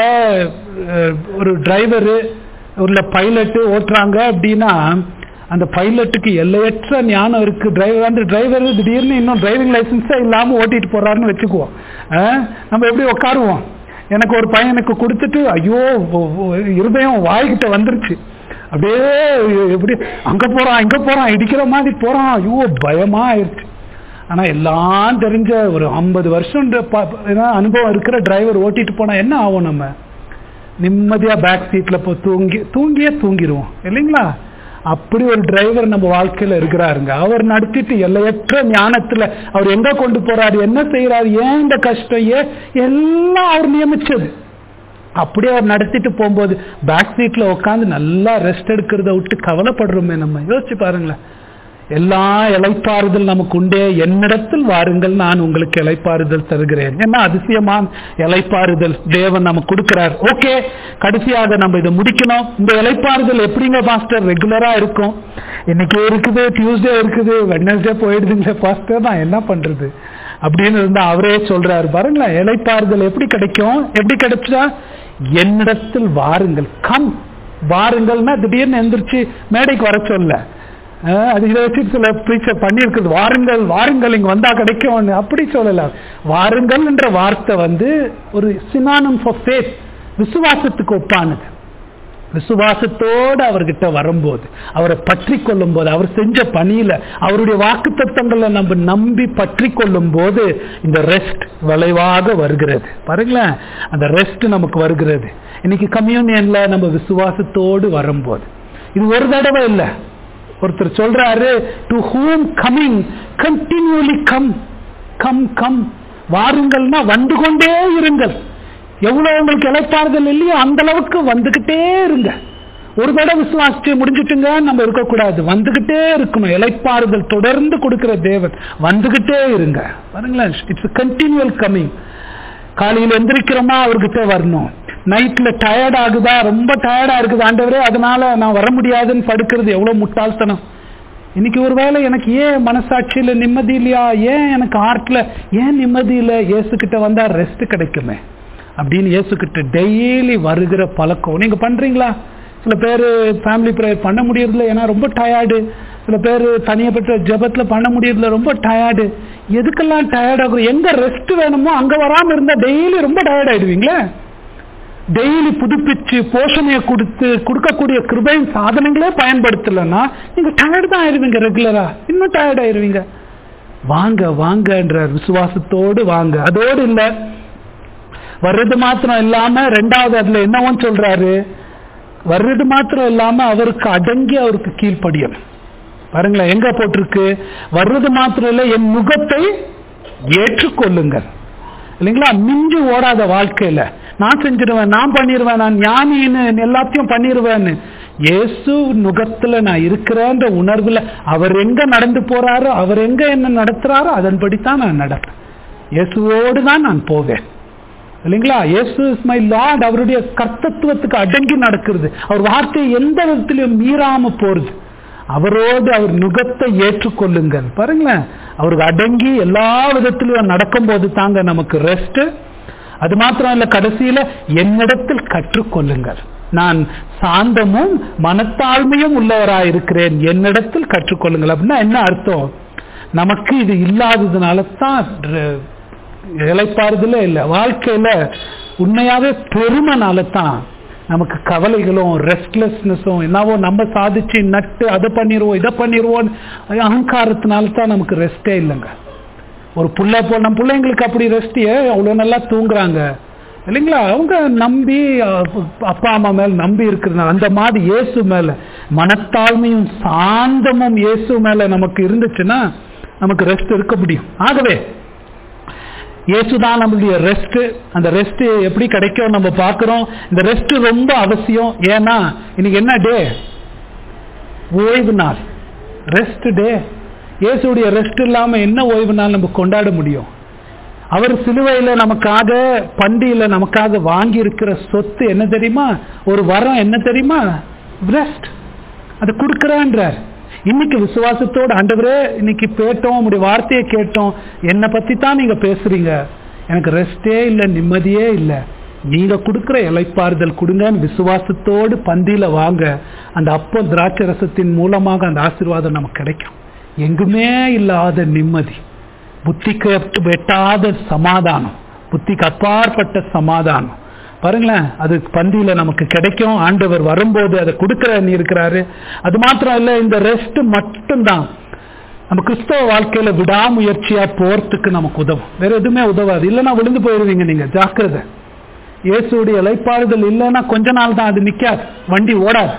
அஹ், ஒரு டிரைவரு ஒரு பைலட்டு ஓட்டுறாங்க அப்படின்னா அந்த பைலட்டுக்கு எல்லையற்ற ஞானம் இருக்கு டிரைவர் அந்த டிரைவர் திடீர்னு இன்னும் டிரைவிங் லைசன்ஸே இல்லாம ஓட்டிட்டு போறாருன்னு வச்சுக்குவோம் அஹ், நம்ம எப்படி உட்காருவோம் எனக்கு ஒரு பையனுக்கு கொடுத்துட்டு ஐயோ ஒ- ஒ- இருதயம் வாய்கிட்ட வந்துருச்சு அப்படியே எப்படி அங்க போறான் இங்க போறான் இடிக்கிற மாதிரி போறான் ஐயோ பயமா ஆயிடுச்சு ஆனா எல்லாம் தெரிஞ்ச ஒரு ஐம்பது வருஷம் அனுபவம் இருக்கிற டிரைவர் ஓட்டிட்டு போனா என்ன ஆகும் நம்ம நிம்மதியா பேக் சீட்ல போ தூங்கி தூங்கியே தூங்கிடுவோம் இல்லைங்களா அப்படி ஒரு டிரைவர் நம்ம வாழ்க்கையில இருக்கிறாருங்க அவர் நடத்திட்டு எல்லையற்ற ஞானத்துல அவர் எங்க கொண்டு போறாரு என்ன செய்யறாரு ஏன் இந்த கஷ்டம் ஏன் எல்லாம் அவர் நியமிச்சது அப்படியே அவர் நடத்திட்டு போகும்போது பேக் சீட்ல உட்காந்து நல்லா ரெஸ்ட் எடுக்கிறத விட்டு கவலைப்படுறோமே நம்ம யோசிச்சு பாருங்களேன் எல்லா இலைப்பாறுதல் நமக்கு உண்டே என்னிடத்தில் வாருங்கள் நான் உங்களுக்கு இலைப்பாறுதல் தருகிறேன் என்ன அதிசயமான இலைப்பாறுதல் தேவன் நமக்கு கொடுக்கிறார் ஓகே கடைசியாக நம்ம இதை முடிக்கணும் இந்த இலைப்பாறுதல் எப்படிங்க பாஸ்டர் ரெகுலரா இருக்கும் இன்னைக்கு இருக்குது டியூஸ்டே இருக்குது வெட்னஸ்டே போயிடுதுங்களே பாஸ்டர் நான் என்ன பண்றது அப்படின்னு இருந்தா அவரே சொல்றாரு பாருங்களேன் இலைப்பாறுதல் எப்படி கிடைக்கும் எப்படி கிடைச்சா என்னிடத்தில் வாருங்கள் கம் வாருங்கள்னா திடீர்னு எந்திரிச்சு மேடைக்கு வர சொல்ல அஹ் அது இதை வச்சு சில ப்ரீச்சர் பண்ணியிருக்குது வாருங்கள் வாருங்கள் இங்க வந்தா கிடைக்கும் அப்படி சொல்லல வாருங்கள் என்ற வார்த்தை வந்து ஒரு சினானம் ஃபார் ஃபேத் விசுவாசத்துக்கு ஒப்பானது விசுவாசத்தோடு அவர்கிட்ட வரும்போது அவரை பற்றி கொள்ளும் போது அவர் செஞ்ச பணியில அவருடைய வாக்கு தத்தங்களை நம்ம நம்பி பற்றி கொள்ளும் போது இந்த ரெஸ்ட் விளைவாக வருகிறது பாருங்களேன் அந்த ரெஸ்ட் நமக்கு வருகிறது இன்னைக்கு கம்யூனியன்ல நம்ம விசுவாசத்தோடு வரும்போது இது ஒரு தடவை இல்லை ஒருத்தர் சொல்றாரு to whom coming continually come come come வாருங்கள்னா வந்து கொண்டே இருங்கள் எவ்வளவு உங்களுக்கு இழைப்பாறுதல் இல்லையோ அந்த அளவுக்கு வந்துகிட்டே இருங்க ஒரு தடவை விசுவாசிச்சு முடிஞ்சிட்டுங்க நம்ம இருக்கக்கூடாது வந்துகிட்டே இருக்கணும் இழைப்பாறுதல் தொடர்ந்து கொடுக்கிற தேவன் வந்துகிட்டே இருங்க பாருங்களேன் இட்ஸ் கண்டினியூவல் கம்மிங் காலையில் எந்திரிக்கிறோமா அவர்கிட்ட வரணும் நைட்ல டயர்ட் ஆகுதா ரொம்ப டயர்டா இருக்குது ஆண்டவரே அதனால நான் வர முடியாதுன்னு படுக்கிறது எவ்வளவு முட்டாள்தனம் இன்னைக்கு ஒருவேளை எனக்கு ஏன் மனசாட்சியில நிம்மதி இல்லையா ஏன் எனக்கு ஹார்ட்ல ஏன் நிம்மதி இல்லை இயேசுகிட்ட வந்தா ரெஸ்ட் கிடைக்குமே அப்படின்னு இயேசுகிட்ட டெய்லி வருகிற பழக்கம் நீங்க பண்றீங்களா சில பேர் ஃபேமிலி ப்ரேயர் பண்ண முடியறதில்ல ஏன்னா ரொம்ப டயர்டு சில பேர் தனியப்பட்ட ஜெபத்துல பண்ண முடியறதில்ல ரொம்ப டயர்டு எதுக்கெல்லாம் டயர்ட் ஆகும் எங்க ரெஸ்ட் வேணுமோ அங்க வராம இருந்தா டெய்லி ரொம்ப டயர்ட் ஆயிடுவீங்களே டெய்லி புதுப்பிச்சு போஷணையை கொடுத்து கொடுக்கக்கூடிய கிருபையின் சாதனங்களே பயன்படுத்தலைன்னா நீங்க டயர்டு தான் ஆயிருவீங்க ரெகுலரா இன்னும் டயர்ட் ஆயிருவீங்க வாங்க வாங்கன்ற விசுவாசத்தோடு வாங்க அதோடு இல்ல வர்றது மாத்திரம் இல்லாம ரெண்டாவது அதுல என்னவும் சொல்றாரு வர்றது மாத்திரம் இல்லாம அவருக்கு அடங்கி அவருக்கு கீழ்ப்படியணும் பாருங்களேன் எங்க போட்டிருக்கு வர்றது மாத்திரம் இல்ல என் முகத்தை ஏற்றுக்கொள்ளுங்கள் இல்லைங்களா மிஞ்சி ஓடாத வாழ்க்கையில நான் செஞ்சிருவேன் நான் பண்ணிடுவேன் நான் ஞானின்னு எல்லாத்தையும் பண்ணிடுவேன்னு இயேசு நுகத்துல நான் இருக்கிறேன்ற உணர்வுல அவர் எங்க நடந்து போறாரோ அவர் எங்க என்ன நடத்துறாரோ அதன்படித்தான் நான் நடப்பேன் இயேசுவோடு தான் நான் போவேன் இல்லைங்களா இயேசு இஸ் மை லார்ட் அவருடைய கர்த்தத்துவத்துக்கு அடங்கி நடக்கிறது அவர் வார்த்தையை எந்த விதத்திலையும் மீறாம போறது அவரோடு அவர் நுகத்தை ஏற்றுக்கொள்ளுங்கள் பாருங்களேன் அவருக்கு அடங்கி எல்லா விதத்திலும் நடக்கும் போது தாங்க நமக்கு ரெஸ்ட் அது மாத்திரம் இல்ல கடைசியில என்னிடத்தில் கற்றுக்கொள்ளுங்கள் நான் சாந்தமும் மனத்தாழ்மையும் உள்ளவராயிருக்கிறேன் என்னிடத்தில் கற்றுக்கொள்ளுங்கள் அப்படின்னா என்ன அர்த்தம் நமக்கு இது இல்லாததுனால தான் இலைப்பாறுதலே இல்லை வாழ்க்கையில உண்மையாவே பெருமைனால தான் நமக்கு கவலைகளும் ரெஸ்ட்லெஸ்னஸும் என்னவோ நம்ம சாதிச்சு நட்டு அதை பண்ணிடுவோம் இதை பண்ணிடுவோம் அகங்காரத்தினால தான் நமக்கு ரெஸ்டே இல்லைங்க ஒரு புள்ள போ நம்ம பிள்ளைங்களுக்கு அப்படி ரெஸ்ட் அவ்வளோ நல்லா தூங்குறாங்க இல்லைங்களா அவங்க நம்பி அப்பா அம்மா மேல நம்பி இருக்கிறதுனால அந்த மாதிரி இயேசு மேல மனத்தாழ்மையும் சாந்தமும் இயேசு மேல நமக்கு இருந்துச்சுன்னா நமக்கு ரெஸ்ட் இருக்க முடியும் ஆகவே இயேசுதான் நம்மளுடைய ரெஸ்ட் அந்த ரெஸ்ட் எப்படி கிடைக்கும் நம்ம பார்க்கிறோம் இந்த ரெஸ்ட் ரொம்ப அவசியம் ஏன்னா இன்னைக்கு என்ன டே ஓய்வு நாள் ரெஸ்ட் டே இயேசுடைய ரெஸ்ட் இல்லாம என்ன ஓய்வு நாள் நம்ம கொண்டாட முடியும் அவர் சிலுவையில நமக்காக பண்டியில நமக்காக வாங்கி இருக்கிற சொத்து என்ன தெரியுமா ஒரு வரம் என்ன தெரியுமா ரெஸ்ட் அது கொடுக்கறான்றார் இன்னைக்கு விசுவாசத்தோடு ஆண்டவரே இன்னைக்கு கேட்டோம் உங்களுடைய வார்த்தையை கேட்டோம் என்னை பத்தி தான் நீங்க பேசுறீங்க எனக்கு ரெஸ்டே இல்லை நிம்மதியே இல்லை நீங்க கொடுக்கிற இலைப்பாறுதல் கொடுங்கன்னு விசுவாசத்தோடு பந்தியில வாங்க அந்த அப்போ திராட்சை ரசத்தின் மூலமாக அந்த ஆசீர்வாதம் நமக்கு கிடைக்கும் எங்குமே இல்லாத நிம்மதி புத்திக்கு வெட்டாத சமாதானம் புத்திக்கு அப்பாற்பட்ட சமாதானம் பாருங்களேன் அது பந்தியில நமக்கு கிடைக்கும் ஆண்டவர் வரும்போது அதை கொடுக்கிற நீ இருக்கிறாரு அது மாத்திரம் இல்ல இந்த ரெஸ்ட் மட்டும்தான் நம்ம கிறிஸ்தவ வாழ்க்கையில விடாமுயற்சியா போறதுக்கு நமக்கு உதவும் வேற எதுவுமே உதவாது இல்லைன்னா விழுந்து போயிருவீங்க நீங்க ஜாக்கிரதை இயேசுடைய இலைப்பாறுதல் இல்லைன்னா கொஞ்ச நாள் தான் அது நிக்காது வண்டி ஓடாது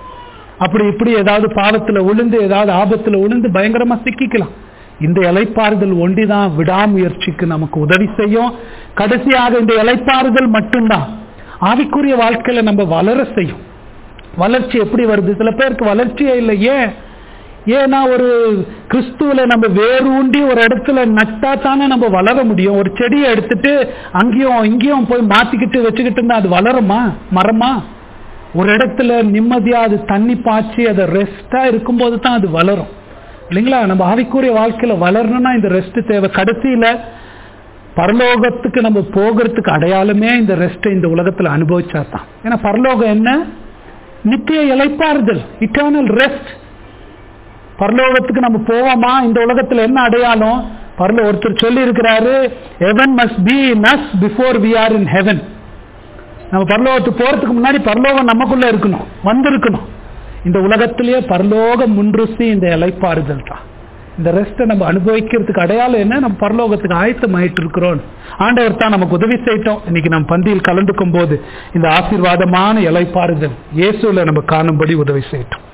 அப்படி இப்படி ஏதாவது பாவத்துல விழுந்து ஏதாவது ஆபத்துல விழுந்து பயங்கரமா சிக்கிக்கலாம் இந்த இலைப்பாறுதல் ஒண்டிதான் விடாமுயற்சிக்கு நமக்கு உதவி செய்யும் கடைசியாக இந்த இலைப்பாறுதல் மட்டும்தான் ஆவிக்குரிய வாழ்க்கையில நம்ம வளர செய்யும் வளர்ச்சி எப்படி வருது சில பேருக்கு வளர்ச்சியே இல்லை ஏன் ஏன்னா ஒரு கிறிஸ்துவில நம்ம வேரூண்டி ஒரு இடத்துல நட்டா தானே நம்ம வளர முடியும் ஒரு செடியை எடுத்துட்டு அங்கேயும் இங்கேயும் போய் மாத்திக்கிட்டு வச்சுக்கிட்டு இருந்தா அது வளருமா மரமா ஒரு இடத்துல நிம்மதியா அது தண்ணி பாய்ச்சி அதை ரெஸ்டா இருக்கும்போது தான் அது வளரும் இல்லைங்களா நம்ம ஆவிக்குரிய வாழ்க்கையில வளரணும்னா இந்த ரெஸ்ட் தேவை கடைசியில பரலோகத்துக்கு நம்ம போகிறதுக்கு அடையாளமே இந்த ரெஸ்ட் இந்த உலகத்துல அனுபவிச்சா தான் ஏன்னா பரலோகம் என்ன நித்திய இலைப்பாறுதல் இட்டர்னல் ரெஸ்ட் பரலோகத்துக்கு நம்ம போவோமா இந்த உலகத்துல என்ன அடையாளம் பரலோ ஒருத்தர் சொல்லி இருக்கிறாரு heaven must be in us before we are in heaven நம்ம பரலோகத்துக்கு போறதுக்கு முன்னாடி பரலோகம் நமக்குள்ள இருக்கணும் வந்திருக்கணும் இந்த உலகத்திலேயே பரலோகம் முன்ருசி இந்த இலைப்பாறுதல் தான் இந்த ரெஸ்ட்டை நம்ம அனுபவிக்கிறதுக்கு அடையாளம் என்ன நம்ம பரலோகத்துக்கு ஆயத்தம் ஆயிட்டு இருக்கிறோம் ஆண்டவர் தான் நமக்கு உதவி செய்யட்டும் இன்னைக்கு நம்ம பந்தியில் கலந்துக்கும் போது இந்த ஆசீர்வாதமான இலைப்பாறுதல் இயேசுல நம்ம காணும்படி உதவி செய்யட்டும்